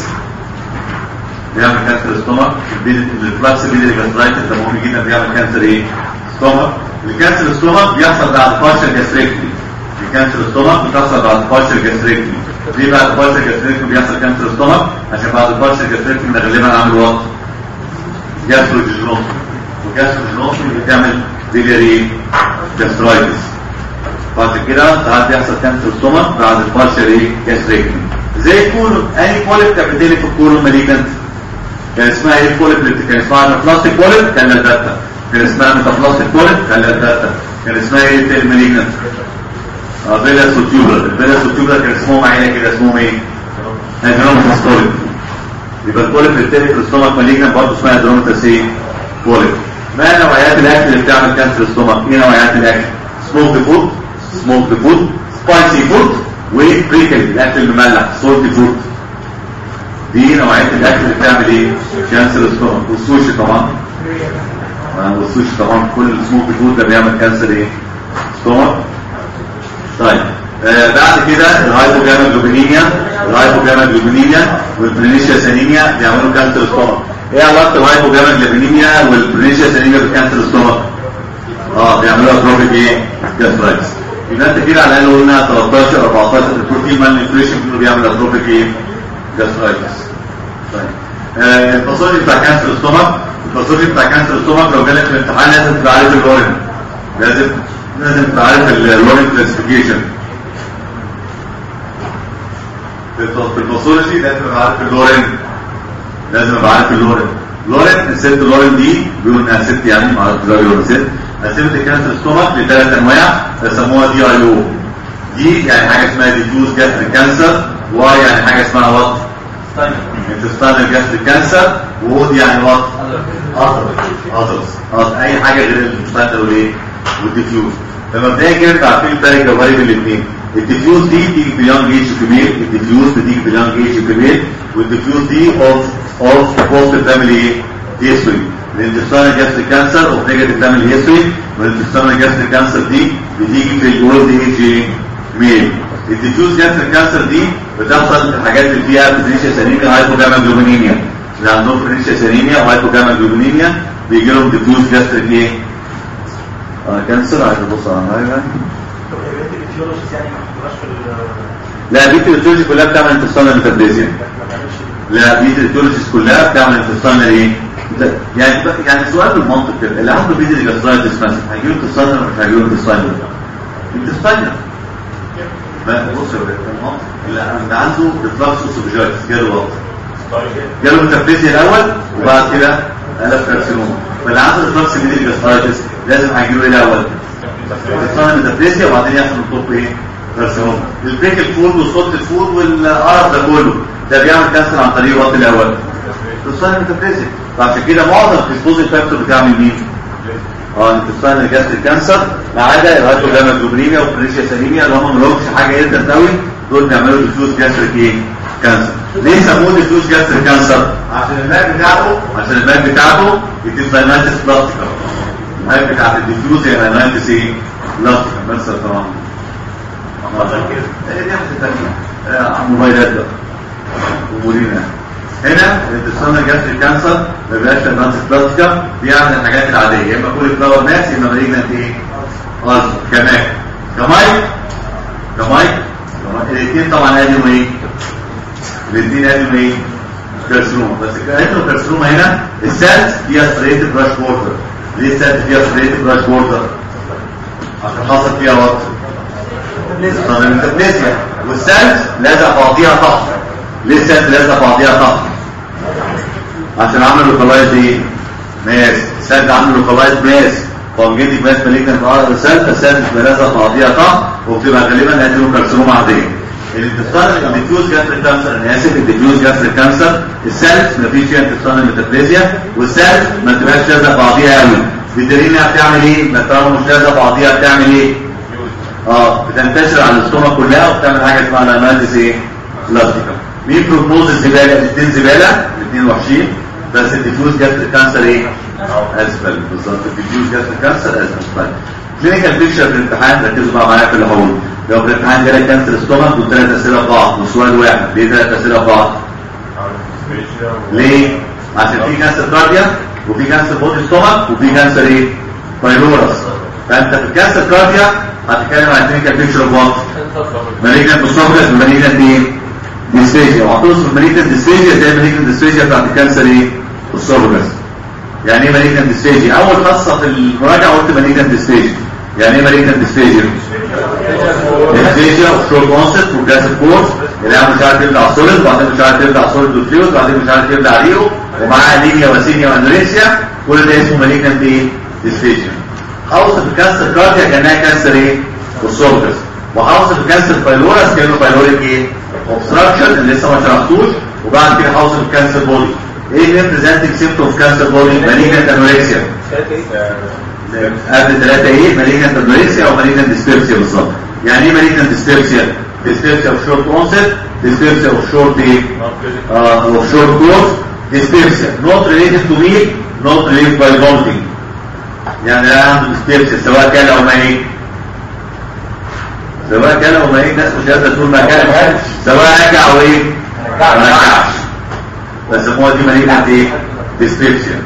Speaker 2: بيعمل كانسر ستومك الفلاكس بيلري جاسترايتس ده مهم جدا بيعمل كانسر ايه؟ ستومك الكانسر ستومك بيحصل بعد بارشل جاستريكتومي الكانسر ستومك بتحصل بعد بارشل جاستريكتومي ليه بعد بارشل جاستريكتومي بيحصل كانسر ستومك عشان بعد بارشل جاستريكتومي ده غالبا عامل وقت جاستروجينوس وجاستروجينوس بتعمل بيلري جاسترايتس بعد كده ساعات بيحصل كانسر ستومك بعد البارشل ايه جاستريكتومي زي الكولون اي كوليب كانت بتقلب في الكولون ماليجنت كان اسمها ايه الكوليب اللي كان اسمها ميتابلاستيك كوليب كان الداتا كان اسمها ميتابلاستيك كوليب كان الداتا كان اسمها ايه التاني ماليجنت بيلا سوتيوبر البيلا سوتيوبر كان اسمهم عينه كده اسمهم ايه هيدرومتاس كوليب يبقى الكوليب اللي بتقلب في الستومك ماليجنت برضه اسمها هيدرومتاس ايه كوليب ما نوعيات الاكل اللي بتعمل كانسر الستومك ايه نوعيات الاكل سموك فود سموك فود سبايسي فود وبريكل الاكل المملح سولتي فود دي نوعيه الاكل اللي بتعمل ايه كانسر الستومك والسوشي طبعا آه، والسوشي طبعا كل السموك فود ده بيعمل كانسر ايه ستومك طيب آه بعد كده الهايبوجاماجلوبينيميا الهايبوجاماجلوبينيميا والبرينيشيا سانيميا بيعملوا كانسر ستومك ايه علاقه الهايبوجاماجلوبينيميا والبرينيشيا سانيميا بالكانسر ستومك اه بيعملوا اتروفيك ايه جاسترايتس يبقى انت كده على الاقل قلنا 13 14 البروتين مان نيوتريشن كله بيعمل اتروفيك ايه جاسترايتس طيب آه الباثولوجي بتاع كانسر الستومك الباثولوجي بتاع كانسر الستومك لو جالك في الامتحان لازم تبقى عارف اللورين لازم لازم تبقى عارف اللورين كلاسيفيكيشن في الباثولوجي لازم تبقى عارف اللورين لازم ابقى عارف اللورين لورين الست لورين دي بيقول انها ست يعني ما اعرفش ازاي بيقولوا ست قسمت الكانسر ستومك لثلاث انواع بيسموها دي اي او دي يعني حاجه اسمها ديفيوز جاستريك كانسر واي يعني حاجه اسمها وات انتستانال جاستريك كانسر وود يعني وات اذرز اذرز اي حاجه غير الانتستانال والايه والديفيوز فمبدئيا كده انتوا عارفين الفرق الجوهري بين الاثنين الديفيوز دي بتيجي في اليونج ايج فيميل الديفيوز بتيجي في اليونج ايج فيميل والديفيوز دي اوف اوف بوست فاميلي هيستوري الانتستانال جاستريك كانسر اوف نيجاتيف فاميلي هيستوري والانتستانال جاستريك كانسر دي بتيجي في الاولد ايج ميل الديفيوز جاستريك كانسر دي بتحصل في الحاجات اللي فيها برينيشيا سانيميا وهايبوجاما جلوبينيميا اللي عندهم برينيشيا سانيميا وهايبوجاما جلوبينيميا بيجي لهم ديفيوز جاستريك ايه؟ اه كانسر عايز ابص على حاجه لا بيت التولوجي كلها بتعمل انتصال ميتابليزيا لا بيت التولوجيز كلها بتعمل انتصال ايه يعني يعني سؤال بالمنطق كده اللي عنده بيت الجاسترايتس مثلا هيجيله انتصال ولا مش هيجيله انتصال انتصال ما بص يا ولاد المنطق اللي اللي عنده ريفلكس اوسوفيجايتس جاله وقت جاله ميتابليزيا الاول وبعد كده قلب كارسينوما فاللي عنده ريفلكس بيت الجاسترايتس لازم هيجيله ايه الاول انتصال ميتابليزيا وبعدين يحصل الطب ايه كارسينوما البريك الفود وصوت الفود والقرف ده كله ده بيعمل كانسر عن طريق الوقت الاول انتصال ميتابليزيا فعشان كده معظم الديسبوزيت فاكتور بتعمل مين؟ اه انتصال الجاستريك كانسر ما عدا الهايبوجاما جلوبينيميا وبريشيا سانيميا اللي هم ما لهمش حاجه انت قوي دول بيعملوا ديفيوز جاستريك ايه؟ كانسر ليه سموه ديفيوز جاستريك كانسر؟ عشان الماء بتاعته عشان الماء بتاعته الديفاينانتس بلاستيكا الماء بتاعت الديفيوز هي انانتس ايه؟ بلاستيكا بس طبعا عشان كده هي دي حاجه ثانيه موبايلات بقى ومولينا هنا الانتصال جاستريك كانسر ما بيبقاش انانتس بلاستيكا بيعمل الحاجات العاديه يا اما كل فلاور ماس يا اما مالجنت ايه؟ ألسر كمان كمايك كمايك الاثنين طبعا اديهم ايه؟ الاثنين اديهم ايه؟ كارسينوما بس اديهم كارسينوما هنا السات فيها ستريت براش ووتر ليه السات فيها ستريت براش ووتر؟ عشان حصل فيها وقت الانترنسيا والسات لازق بعضيها تحت ليه السات لازق بعضيها تحت؟ عشان عملوا لوكالايز ايه؟ ماس السات عملوا لوكالايز ماس فانجيتي ماس مالجنت اه السات فالسات بتبقى لازقه بعضيها تحت وبتبقى غالبا ادينو كارسينوما عاديه الانتصال الديفيوز جاستريك كانسر انا اسف الديفيوز جاستريك كانسر السيلز ما فيش فيها انتصال ميتابليزيا والسيلز ما تبقاش لازقه بعضيها قوي بالدليل انها بتعمل ايه؟ ما طالما مش لازقه بعضيها بتعمل ايه؟ اه بتنتشر على الاستوما كلها وبتعمل حاجه اسمها الاناليز ايه؟ بلاستيكا مين بروبوز الزباله؟ الاثنين زباله الاثنين وحشين بس الديفيوز جاستريك كانسر ايه؟ اسفل بالظبط الديفيوز جاستريك كانسر اسفل كلينيكال بيكتشر في الامتحان ركزوا بقى معايا في اللي هقوله لو في الامتحان جالك كانسر ستومك وثلاث اسئله في بعض وسؤال واحد ليه ثلاث اسئله في بعض؟ ليه؟ عشان في كانسر كارديا وفي كانسر بودي ستومك وفي كانسر ايه؟ بايلورس فانت في الكانسر كارديا هتتكلم عن كلينيكال بيكتشر اوف وات؟ مالجنت بوسوفلس ومالجنت ايه؟ ديسفيجيا وهتوصف المالجنت ديسفيجيا زي المالجنت ديسفيجيا بتاعت الكانسر ايه؟ بوسوفلس يعني ايه مالجنت ديسفيجيا؟ اول خاصه في المراجعه قلت مالجنت ديسفيجيا يعني ايه مالجنت ديسفيجيا؟ ديسفيجيا وشورت اونست وجاسف كورس اللي هي مش عارف يبلع سوليد وبعدين مش عارف يبلع سوليد وفلويد وبعدين مش عارف يبلع ريو ومعاه انيميا واسيميا وانوريسيا كل ده اسمه مالجنت ايه؟ ديسفيجيا هوصف الكانسر كارديا كانها كانسر ايه؟ والسوركس وهوصف الكانسر بايلورس كانه بايلوريك ايه؟ اوبستراكشن اللي لسه ما شرحتوش وبعد كده هوصف الكانسر بودي ايه اللي بريزنتنج سيمبتوم اوف كانسر بودي؟ مالجنت انوريكسيا قبل ثلاثة ايه مالجنت انوريكسيا او مالجنت ديسبيرسيا بالظبط يعني ايه مالجنت ديسبيرسيا ديسبيرسيا اوف شورت اونست ديسبيرسيا اوف شورت ايه اوف شورت كورس ديسبيرسيا نوت ريليتد تو مي نوت ريليتد باي فولتنج يعني لا عنده ديسبيرسيا سواء كان او ما ايه سواء كان او ما ايه الناس مش قادره تقول ما كان سواء رجع او ايه ما رجعش بس هو دي مالجنت ايه ديسبيرسيا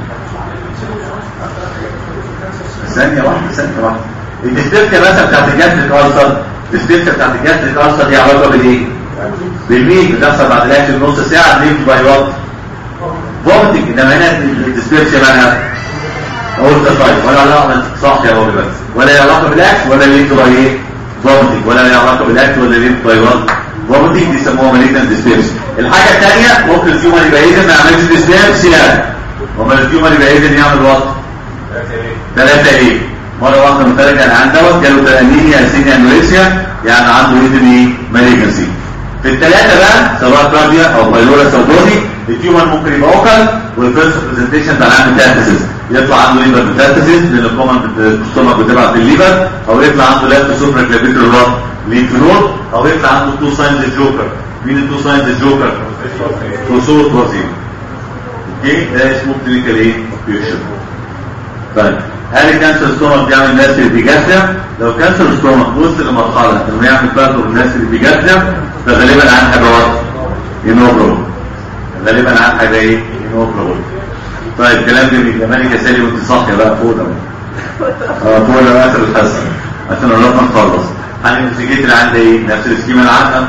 Speaker 2: ثانية واحدة ثانية واحدة الديسبيبسيا مثلا بتاعت الجاستريك ألسر الديسبيبسيا بتاعت الجاستريك ألسر دي علاقة بالايه؟ بالمين بتحصل بعد الاكل بنص ساعة ليه باي وات؟ فومتنج انما هنا الديسبيبسيا مالها اقول تصايد ولا علاقة صح يا بابي بس ولا لها علاقة بالاكل ولا ليه باي ايه؟ فومتنج ولا لها علاقة بالاكل ولا ليه باي وات؟ فومتنج دي يسموها مالجنت ديسبيبسيا الحاجة الثانية ممكن التيومر يبقى اذن ما يعملش ديسبيبسيا امال التيومر يبقى اذن يعمل وات؟ ثلاثة ايه مرة واحدة مترجع العين دوت جاله تلانينيا سينيا انوريكسيا يعني عنده ايدن ايه مالجنسي في الثلاثة بقى سواء كارديا او بايلورس او بودي التيومر ممكن يبقى اوكل والفيرست برزنتيشن بتاع العين ميتاستاسيس يطلع عنده ليفر ميتاستاسيس لان الكومن الستومك بتبعت الليفر او يطلع عنده لافت سوبر كلافيكولار لينف نود او يطلع عنده تو ساينز الجوكر مين التو ساينز الجوكر؟ وصول وظيفه اوكي ده اسمه كلينيكال ايه؟ بيكشر طيب هل الكانسر ستومك بيعمل ناس اللي بيجسم؟ لو كانسر ستومك وصل لمرحله انه يعمل بارتو الناس اللي بيجسم فغالبا عن حاجه واحده ينوبرو غالبا عن حاجه ايه؟ ينوبرو طيب كلام جميل يا مالك يا سالي وانت صاحيه بقى فوق ده اه فوق ده اخر الحصه عشان قربنا نخلص هنمسكيت اللي عندي ايه؟ نفس السكيما العامه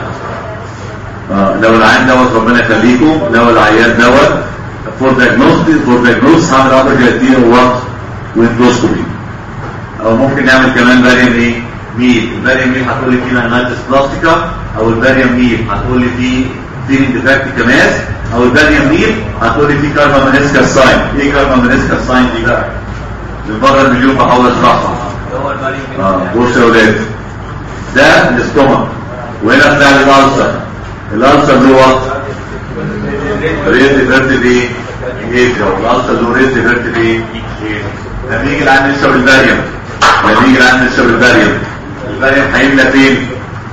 Speaker 2: اه لو العيان دوت ربنا يخليكم لو العيان دوت فور دايجنوستيك فور دايجنوستس هعمل ابر جلاتين ووقت واندوسكوبي او ممكن نعمل كمان باريم ايه؟ ميل الباريم ميل هتقول لي فيه مانيتس بلاستيكا او الباريم ميل هتقول لي فيه فين ديفكت كماس او الباريم ميل هتقول لي فيه كارما منسكا ساين ايه كارما منسكا ساين دي بقى؟ من بره المليون بحاول اشرحها
Speaker 6: هو الباري
Speaker 2: اه بص يا ولاد ده الاستومك وهنا بتاع الالسر الالسر له وقت ريت فيرتيف ايه؟ ايه والالسر له ريت فيرتيف ايه؟ ايه لما يجي العين يشرب الباريوم لما يجي العين يشرب الباريوم الباريوم هيملى فين؟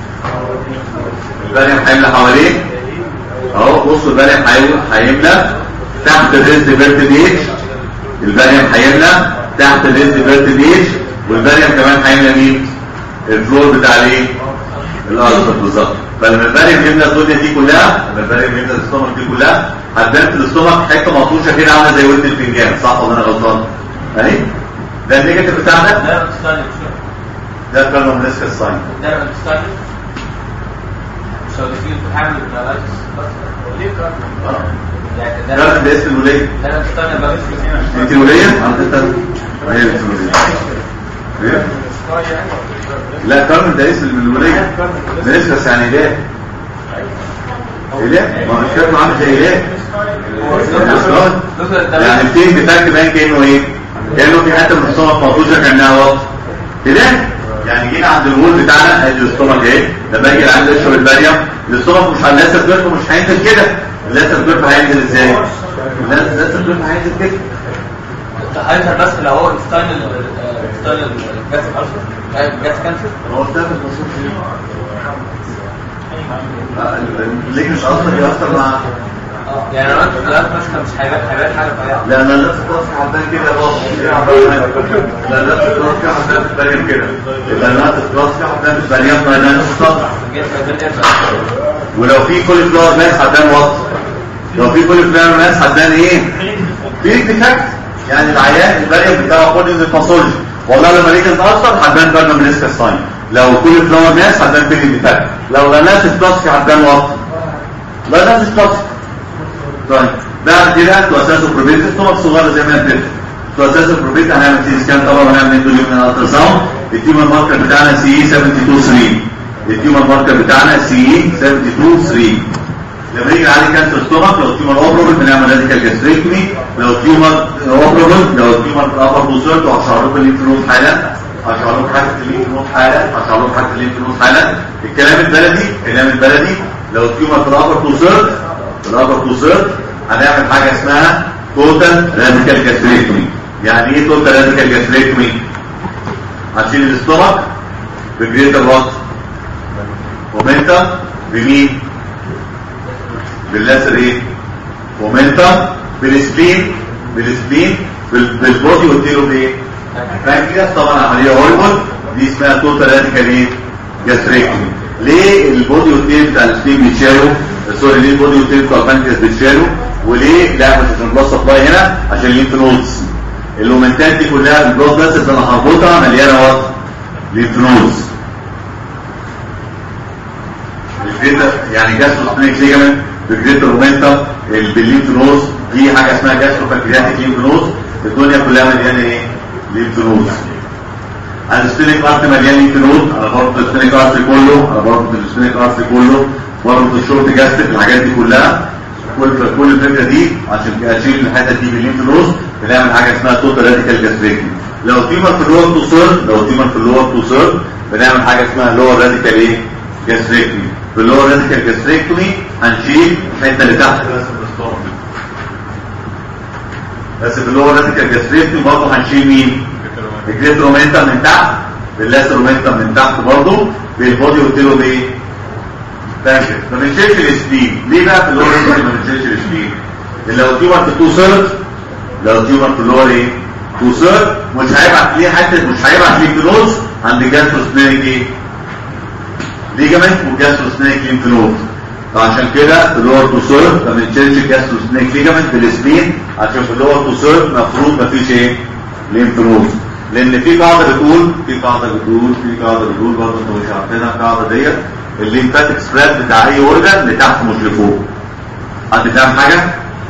Speaker 2: الباريوم هيملى حواليه اهو بصوا الباريوم هي- هيملى تحت الريز فيرتيف ايه؟ الباريوم هيملى تحت الريز فيرتيف ايه؟ والباريوم كمان هيملى مين؟ الفلور بتاع الايه؟ الالسر بالظبط فلما الباريوم يملى الدنيا دي كلها لما الباريوم يملى الاستومك دي كلها هتبان في الاستومك حته مطروشه كده عامله زي ودن الفنجان صح ولا انا غلطان؟ اهي ده النيجاتيف بتاعنا
Speaker 6: ده بتستعمل
Speaker 2: ده كانوا منسك الساين
Speaker 6: ده بتستعمل مش هو في بتعمل بلاكس ليه يعني ده
Speaker 2: ده ده اسم الوليه
Speaker 6: ده بتستعمل بلاكس
Speaker 2: انت الوليه؟ عندك انت هي اسم الوليه ايه؟ لا كارمن ده اسم الوليه منسكس يعني اله اله؟ ما هو الكلمه عامل زي اله يعني التين بتاعك باين كانه ايه كانه في حته من الصومك مفروضه كانها وقت كده يعني جينا عند الوول بتاعنا ادي الصومك ايه لما يجي عند يشرب الباريوم الصومك مش هنلسى الجرف مش هينزل كده اللسى الجرف هينزل ازاي اللسى الجرف هينزل كده
Speaker 6: هيظهر بس لو هو ستايل ستايل الجاس كانسر جاس كانسر
Speaker 2: هو ده بالتصوير ليه مش اصلا بيأثر مع
Speaker 6: يعني لو انت دلوقتي مثلا مش هيبان هيبان حاجه طبيعيه
Speaker 2: لا انا نفس الطرف حبان كده بص لا نفس الطرف كده حبان في البريم كده يبقى نفس الطرف كده حبان في البريم ما نفس الطرف
Speaker 6: الجاس هيبان امتى
Speaker 2: ولو في كل فلور ناس هتبان وسط لو في كل فلور ناس هتبان ايه في ديفكت يعني العيان البريم بتاعه كل الباثولوجي والله لما لقيت اتاثر هتبان برضه منسكا ساين لو كل فلور ناس هتبان في ديفكت لو لا ناس بلاستيك هتبان وسط لا ناس بلاستيك طيب بعد كده تؤسس البروبيت الطبق صغيره زي ما انت تؤسس البروبيت هنعمل سي سكان طبعا وهنعمل اندوليوم من الالترا ساوند التيومر ماركر بتاعنا سي اي 72 3 التيومر ماركر بتاعنا سي اي 72 3 لما يجي عليه كانسر ستومك لو التيومر اوبروبل بنعمل راديكال جاستريكتومي لو التيومر اوبروبل لو التيومر في الابر بوزرت وهشرح لكم الليمف نود حالا هشرح لكم حاجه الليمف نود حالا هشرح لكم حاجه الليمف نود حالا الكلام البلدي الكلام البلدي لو التيومر في الابر بوزرت في الابر بوزرت هنعمل حاجه اسمها توتال راديكال جاستريكتومي يعني ايه توتال راديكال جاستريكتومي هنشيل الاستومك بجريتر وات مومنتا بمين باللاسر ايه مومنتا بالسبين بالسبين بال- بالبودي والتيرو بايه بانكرياس طبعا عمليه هرمون دي اسمها توتال راديكال ايه جاستريكتومي ليه البودي والتيرو بتاع السبين بيتشالوا سوري ليه البودي والتيرو بتاع البانكرياس بيتشالوا وليه لا مش عشان البلاد سبلاي هنا عشان الليمف نودز اللومنتات دي كلها البلاد فيسلز اللي هربطها مليانه وات ليمف نودز الجريتر يعني جاستروسبلينك ليجامنت بالجريتر مومنتم بالليمف نوز دي حاجه اسمها جاسترو بانكرياتيك ليمف نوز الدنيا كلها مليانه ايه؟ ليمف نوز السبينيك ارت مليان ليمف نود على برضه السبينيك ارت كله على برضه السبينيك ارت كله برضه الشورت جاستريك الحاجات دي كلها كل كل الفكره دي عشان اشيل الحته دي بالليمف نوز بنعمل حاجه اسمها توتال راديكال جاستريك لو تيمر في اللور تو سيرد لو تيمر في اللور تو سيرد بنعمل حاجه اسمها لور راديكال ايه؟ جاستريكتومي في اللور راديكال جاستريكتومي هنشيل الحته اللي تحت بس من الستومك بس في اللور راديكال جاستريكتومي برضه هنشيل مين؟ الجليترومنتا من تحت باللاسترومنتا من تحت برضه بالبودي قلت بايه؟ بانكر ما بنشيلش السبين ليه بقى في اللور راديكال ما بنشيلش السبين؟ لو التيومر في تو سيرت لو التيومر في اللور ايه؟ تو سيرت مش هيبعت ليه حته مش هيبعت ليه كلوز عند جاستروسبينيك ايه؟ ليجامنت وجاستروسبينيك ليمف نود فعشان كده في اللور تو سيرف ما بنشيلش جاستروسبينيك ليجامنت بالسبين عشان في اللور تو سيرف المفروض ما فيش ايه؟ ليمف نود لان في قاعده بتقول في قاعده بتقول في قاعده بتقول برضه انتوا مش عارفينها القاعده ديت الليمفاتيك سبريد بتاع اي اورجان لتحت مش لفوق حد فاهم حاجه؟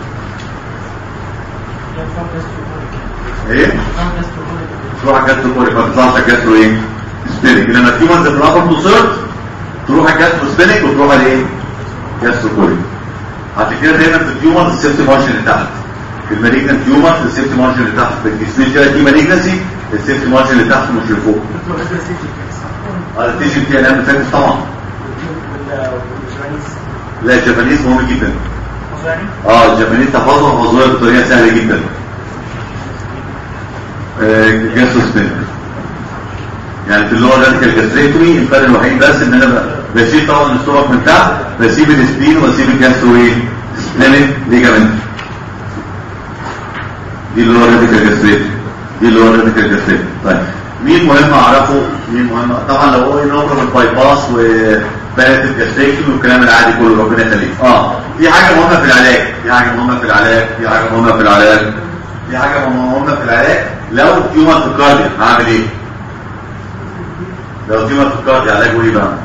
Speaker 2: ايه؟ تروح جاسترو كوري ما تطلعش جاسترو ايه؟ سبينك انما في وانز في الابر تو سيرف تروح جاسترو سبينك وتروح على ايه؟ جاسترو كوري عشان كده دايما في التيومر السيفتي مارجن اللي تحت في المالجنت تيومر السيفتي مارجن اللي تحت في الجسميشيا دي مالجنسي السيفتي مارجن اللي تحت مش لفوق اه التيشن فيها نعمل فاكس طبعا لا الجابانيز مهم جدا اه الجابانيز تحفظها وحفظوها بطريقه سهله جدا جاسترو سبينك يعني في اللور راديكال جاستريكتومي الفرق الوحيد بس ان انا ب- بشيل طبعا الاستومك من تحت بسيب السبين واسيب الجاسترو ايه سبلينك ليجامنت دي اللور راديكال جاستريكتومي دي اللور راديكال جاستريكتومي طيب مين مهم اعرفه مين مهم طبعا لو هو نوبر الباي باس وبالت جاستريكتومي والكلام العادي كله ربنا يخليك اه في حاجه مهمه في العلاج في حاجه مهمه في العلاج في حاجه مهمه في العلاج في حاجه مهمه في العلاج لو تيومر في الكارديو هعمل ايه لو تيومر في الكارديو علاجه ايه بقى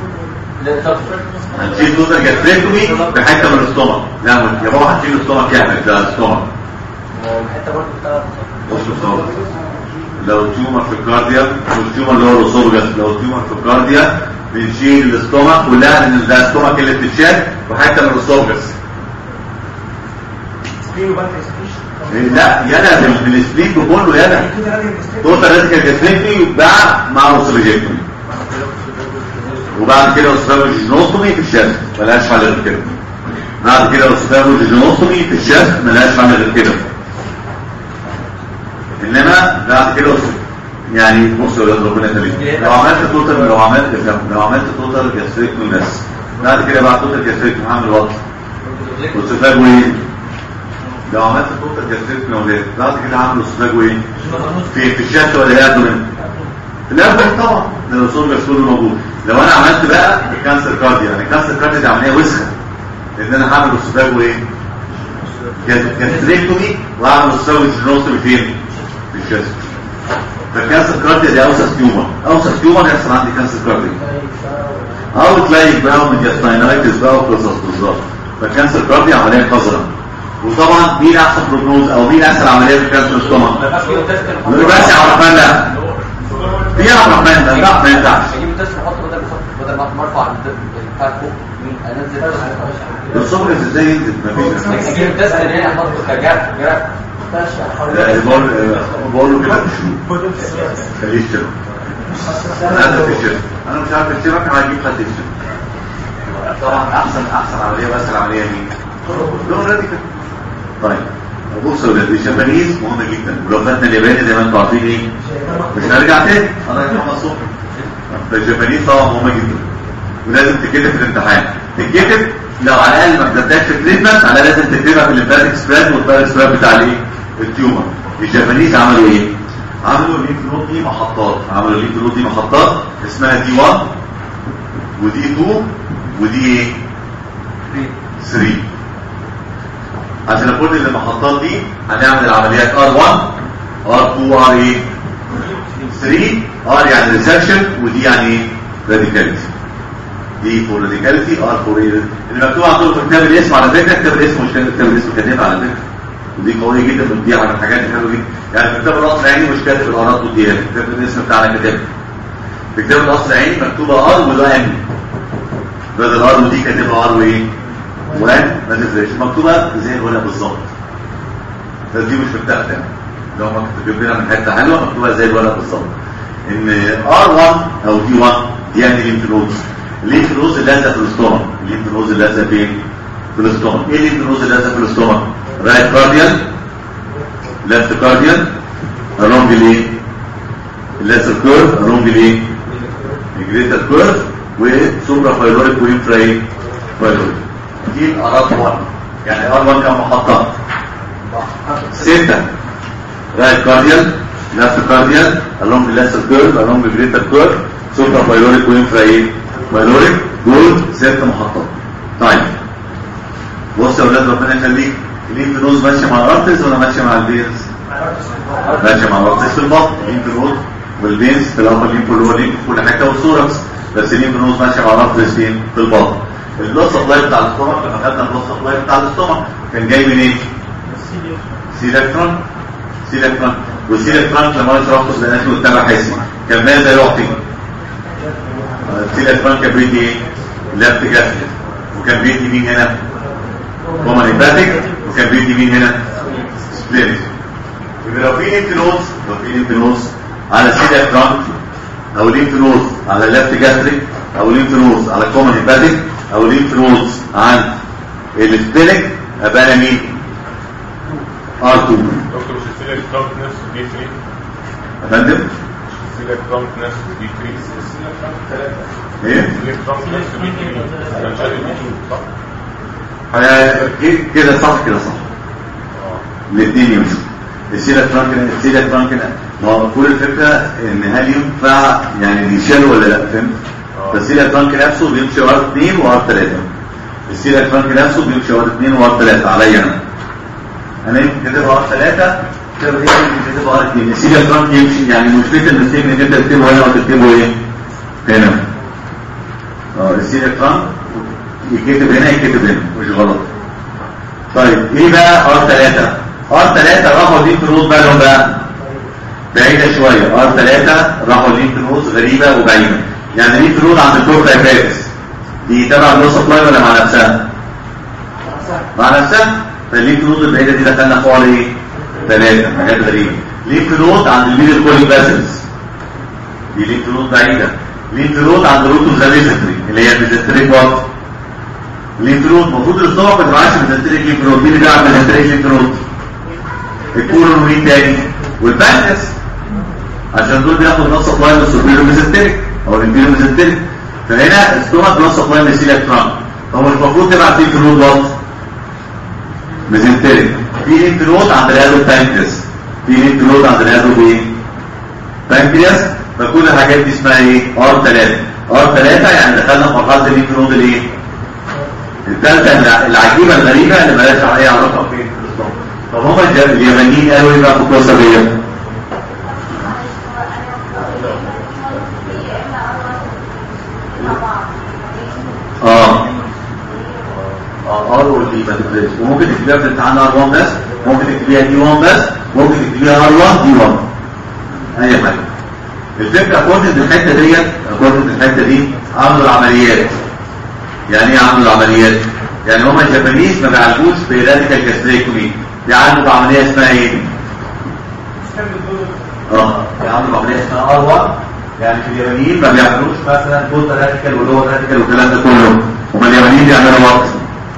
Speaker 2: هنشيل توتال جاستريكتومي بحته من الاستومك لا يا بابا هنشيل الاستومك كامل ده الاستومك
Speaker 6: الحته برضه بتاعت
Speaker 2: بص الاستومك لو تيومر في الكارديا مش تيومر اللي هو الاسوفجس لو تيومر في الكارديا بنشيل الاستومك كلها لان ده الاستومك اللي بتتشال وحته من الاسوفجس
Speaker 3: سبين وبنك سبيش
Speaker 2: لا يلا ده مش من السبلين كله يلا
Speaker 3: كده راجل مستيقظ
Speaker 2: توتال راديكال جاستريكتومي يتباع مع اوسوفيجيكتومي وبعد كده اوسوفاجينوستومي في الشست ملهاش حل غير كده بعد كده اوسوفاجينوستومي في الشست ملهاش حل غير كده انما بعد كده أوسو- يعني بص يا ولاد ربنا يخليك لو عملت توتال لو عملت لو عملت توتال جاستريكتومي بس بعد كده بعد توتال جاستريكتومي هعمل وات اوسوفاجو ايه لو عملت توتال جاستريكتومي يا ولاد بعد كده هعمل اوسوفاجو ايه في في الشات ولا الابدومين في الابدومين طبعا ده الرسول كله موجود لو انا عملت بقى كانسر كارديا يعني كانسر كارديا دي عمليه وسخه لان انا هعمل اوسوفاجو ايه جاستريكتومي واعمل اوسوفاجو جينوستومي فين في الشات فالكانسر كارديا دي اوسخ تيومر اوسخ تيومر يحصل عندي كانسر كارديا او تلاقي بقى وميدياستاينايتس بقى وقصص بالظبط فالكانسر كارديا عمليه قذره وطبعا مين احسن بروجنوز او مين احسن عمليه في كانسر ستومك بس يا عبد الرحمن لا في يا عبد الرحمن لا لا ما ينفعش
Speaker 6: اجيب التست احطه بدل بدل ما مرفع بتاع فوق مين انزل
Speaker 2: الصبر ازاي ينزل مفيش
Speaker 6: اجيب التست اللي هي احطه كجرح جرح
Speaker 2: لا بقول بقول له كده خليه يشتغل انا عايز اشتغل انا مش عارف اشتغل انا هجيب حد يشتغل طبعا احسن احسن عمليه بس العمليه دي لون راديكال طيب بص يا ولاد الجابانيز مهمه جدا ولو خدنا الياباني زي ما انتم عارفين ايه مش هنرجع تاني انا راجع محمد صبحي فالجابانيز طبعا مهمه جدا ولازم تتكتب في الامتحان تتكتب لو على الاقل ما بتبداش في تريتمنت على لازم تكتبها في الليمفاتيك سبريد والبارك سبريد بتاع الايه التيومر الجابانيز عملوا ايه عملوا الليمف نود دي محطات عملوا الليمف نود دي محطات اسمها دي 1 ودي 2 ودي ايه 3 عشان كل المحطات دي هنعمل العمليات R1 R2 R ايه 3 R يعني ريسكشن ودي يعني ايه راديكاليتي دي فور راديكاليتي ار فور ايه اللي مكتوب عندكم في كتاب الاسم على فكره كتاب الاسم مش كتاب الاسم كاتبها على فكره ودي قويه جدا بتضيع على الحاجات اللي حلوه جدا يعني في كتاب الاصل العيني مش كاتب الارات والديات كتاب الاسم بتاعنا كتاب في كتاب الاصل العيني مكتوبه ار وده ان بدل ار ودي كاتبها ار وايه وان ما تفرقش مكتوبه زي الورقه بالظبط بس دي مش متاخده يعني لو ما كنت لنا من حته حلوه مكتوبه زي الورقه بالظبط ان ار1 او دي 1 دي يعني ليمف نودز الليمف نودز اللي لازقه في الاستومك الليمف نودز اللي لازقه فين في الاستومك ايه الليمف نودز اللي لازقه في الاستومك رايت كارديال left cardian along the lesser curve along the greater curve وسوبرا فايلوريك وانفرا فايلوريك دي الارات 1 يعني ار 1 كم محطة ستة right cardian left cardian along the lesser curve along the greater curve سوبرا فايلوريك وانفرا فايلوريك دول ست محطات طيب بص يا اولاد ربنا يخليك الليمف نوز ماشيه مع الارتز ولا ماشيه مع الفينز؟ ماشيه مع الارتز في البطن الليمف نود والفينز في الابر ليمف واللور ليمف في كل حته والسوركس بس الليمف نوز ماشيه مع الارتز فين؟ في البطن البلاد سبلاي بتاع الاستومك لما خدنا البلاد سبلاي بتاع الاستومك كان جاي منين؟ سيلكترون سيلكترون والسيلكترون لما انا شرحته في الاناتومي والتابع حسي كان ماذا يعطي؟ سيلكترون كان بيدي ايه؟ لفت جاستريك وكان بيدي مين هنا؟ هما هيباتيك وكان بيدي مين هنا سبلينك يبقى لو في ليمف نودز لو في ليمف نودز على سيدا ترانك او ليمف نودز على اللفت جاستريك او ليمف نودز على كومن هيباتيك او ليمف نودز عند السبلينك ابقى انا مين ار 2
Speaker 4: دكتور مش السيلك ترامب نفسه دي 3
Speaker 2: يا فندم
Speaker 4: السيلك ترامب نفسه دي 3
Speaker 2: ايه
Speaker 4: السيلك ترامب نفسه دي 3 انا مش عارف دي 2 صح؟
Speaker 2: ها- كده صح كده صح الاثنين يمشوا السيلة فرانكن السيلة فرانكن ما هو كل الفكرة ان هل ينفع يعني بيشال ولا لا فهمت؟ فالسيلة فرانكن نفسه بيمشي ار 2 وار 3 السيلة فرانكن نفسه بيمشي ار 2 وار 3 عليا انا انا يمكن كاتبها ار 3 كاتبها ايه يمكن كاتبها ار 2 السيلة فرانك يمشي يعني مشكلة المستيك انك انت تكتبه هنا وتكتبه ايه؟ هنا اه السيلة فرانك يكتب هنا يكتب هنا مش غلط طيب ايه بقى ار 3 ار 3 راحوا دي نود بالهم بقى بعيدة شوية ار 3 راحوا دي نود غريبة وبعيدة يعني دي نود عند الكورتا هيباتس دي تبع النو سبلاي ولا مع نفسها مع نفسها فالليمف نود البعيدة دي دخلنا فوق على ايه ثلاثة حاجات غريبة ليمف نود عند الميدل كوليك باسلز دي ليمف نود بعيدة ليمف نود عند روتو زاليزنتري اللي هي ميزنتريك وات ليمف نود المفروض الاصابه ما تبقاش ميزنتريك ليمف نود مين اللي بيلعب ميزنتريك ليمف نود الكولون ومين تاني والبانكس عشان دول بياخدوا نص سبلاي من السوبيرو ميزنتريك او الانفيرو ميزنتريك فهنا الستومك نص سبلاي من السيليك ترانك هو مش المفروض تبعت ليمف نود وات ميزنتريك في ليمف نود عند الهادو بانكس في ليمف نود عند الهادو ايه بانكرياس فكل الحاجات دي اسمها ايه ار 3 ار 3 يعني دخلنا في مرحله الليمف نود الايه الثالثه الع- العجيبه الغريبه اللي مالهاش اي علاقه فين طب هم الج- اليابانيين قالوا ايه بقى في القصه دي اه اه ار والدي ما تفرقش وممكن تكتبيها في الامتحان ار 1 بس ممكن تكتبيها دي 1 بس ممكن تكتبيها ار 1 دي 1 اي حاجه الفكره اكوردنج الحته ديت اكوردنج الحته دي عملوا العمليات يعني ايه عملوا العمليات يعني هم الجابانيز ما بيعالجوش بيراديكال جاستريكتومي بيعالجوا بعمليه اسمها ايه اه بيعملوا عمليه اسمها ار 1 يعني في اليابانيين ما بيعملوش مثلا فوت راديكال ولور راديكال والكلام ده كله هم اليابانيين بيعملوا وقت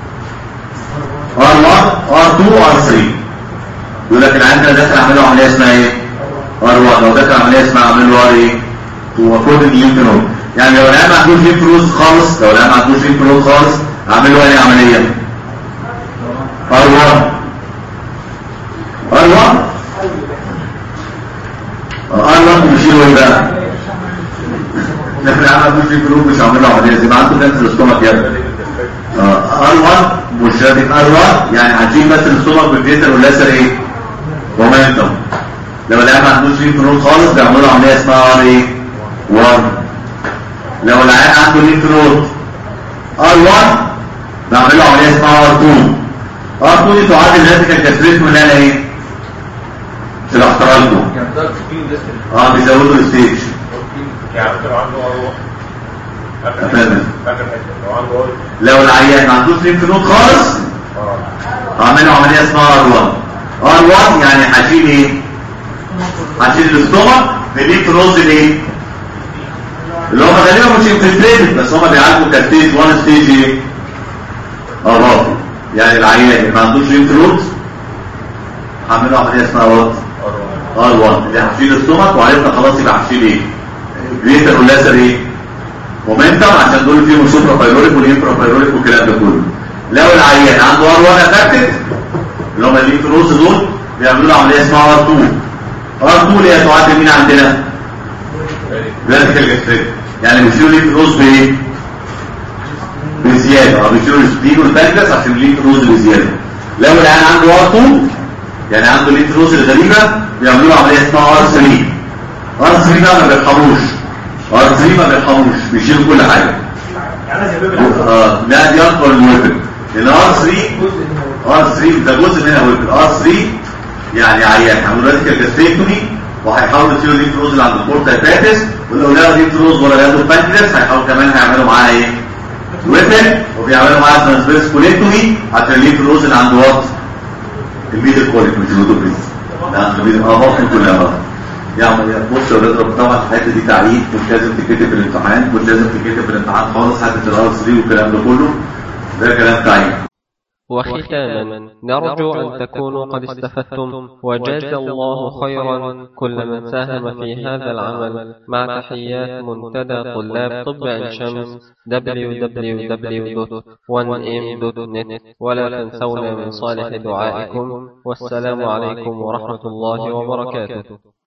Speaker 2: ار 1 ار 2 ار 3 يقول لك العيان ده داخل اعمل له عمليه اسمها ايه ار 1 لو داخل عمليه اسمها اعمل له ار ايه هو كود الليمف نود يعني لو العيان ما عندوش ليمف نود خالص لو العيان ما عندوش ليمف نود خالص اعمل له ايه عمليه ار 1 ار 1 ار 1 بيشيلوا ايه بقى لكن العيان ما عندوش ليمف نود مش هعمل له عمليه زي ما عنده كانسر الاستومك يا ابني ار 1 مش راديك ار 1 يعني هتجيب بس الاستومك بالجيتر واللاسر ايه مومنتوم لو العيان ما عندوش ليمف نود خالص بيعملوا عمليه اسمها ار ايه 1 لو العيان عنده ليمف نود ار 1 بعمل له عمليه اسمها ار 2 ار 2 دي تعادل الراديكال كاستريشن اللي انا ايه شرحتها لكم
Speaker 6: يعني ده سكين لسه
Speaker 2: اه بيزودوا الستيج
Speaker 4: يعني لو عنده ار 1
Speaker 2: أفهم.
Speaker 4: اخر حته لو عنده ار
Speaker 2: لو العيان ما عندوش ليمف نود خالص اعمل له عمليه اسمها ار 1 ار 1 يعني هشيل ايه هشيل الاستومك بليمف نود الايه اللي هم غالبا مش انفلتريتد بس هم بيعالجوا كستيج 1 ستيج ايه اه يعني العيان اللي ما عندوش ليمف نود هعمله عمليه اسمها وات ار 1 اللي هشيل السمك وعرفنا خلاص يبقى هشيل ايه جريتر واللاسر ايه مومنتم عشان دول فيهم سوبرا بايروليك والانفرا بايروليك والكلام ده كله لو العيان عنده ار 1 افكتد اللي هم الالكتروز دول بيعملوا له عمليه اسمها ار 2 ار 2 اللي هي تعادل مين عندنا؟ فيرتيكال جاستريك يعني بيشيلوا الالكتروز بايه؟ بزياده اه بيشيلوا السبلين والبانكس عشان الالكتروز بزياده لو العيان عنده ار 2 يعني عنده الالكتروز الغريبه بيعملوا له عمليه اسمها ار 3 ار 3 بقى ما بيرحموش ار 3 ما بيرحموش بيشيلوا كل حاجه
Speaker 3: يعني زي بيبي
Speaker 2: آه، لا دي اكبر من ويبل لان ار 3 ار 3 ده جزء منها ويبل ار 3 يعني عيان هيعملوا راديكال جاستريكتومي وهيحاولوا يشيلوا الانفلوز اللي عند البورتا هيباتس ولو لقوا الانفلوز ولا لقوا البانكرياس هيحاولوا كمان هيعملوا معاه ايه؟ ويبل وبيعملوا معاه ترانسفيرس كوليكتومي عشان الانفلوز اللي عند وات الميدل كوليك مش الوتوبريز ده عند الميدل اه بطن كلها اه يعني بص يا ولاد طبعا الحته دي تعيين مش لازم تتكتب في الامتحان مش لازم تتكتب في الامتحان خالص حته الار 3 والكلام ده كله ده كلام تعيين
Speaker 1: وختاما نرجو أن تكونوا قد استفدتم وجاز الله خيرا كل من ساهم في هذا العمل مع تحيات منتدى طلاب طب عين شمس www.1m.net ولا تنسونا من صالح دعائكم والسلام عليكم ورحمة الله وبركاته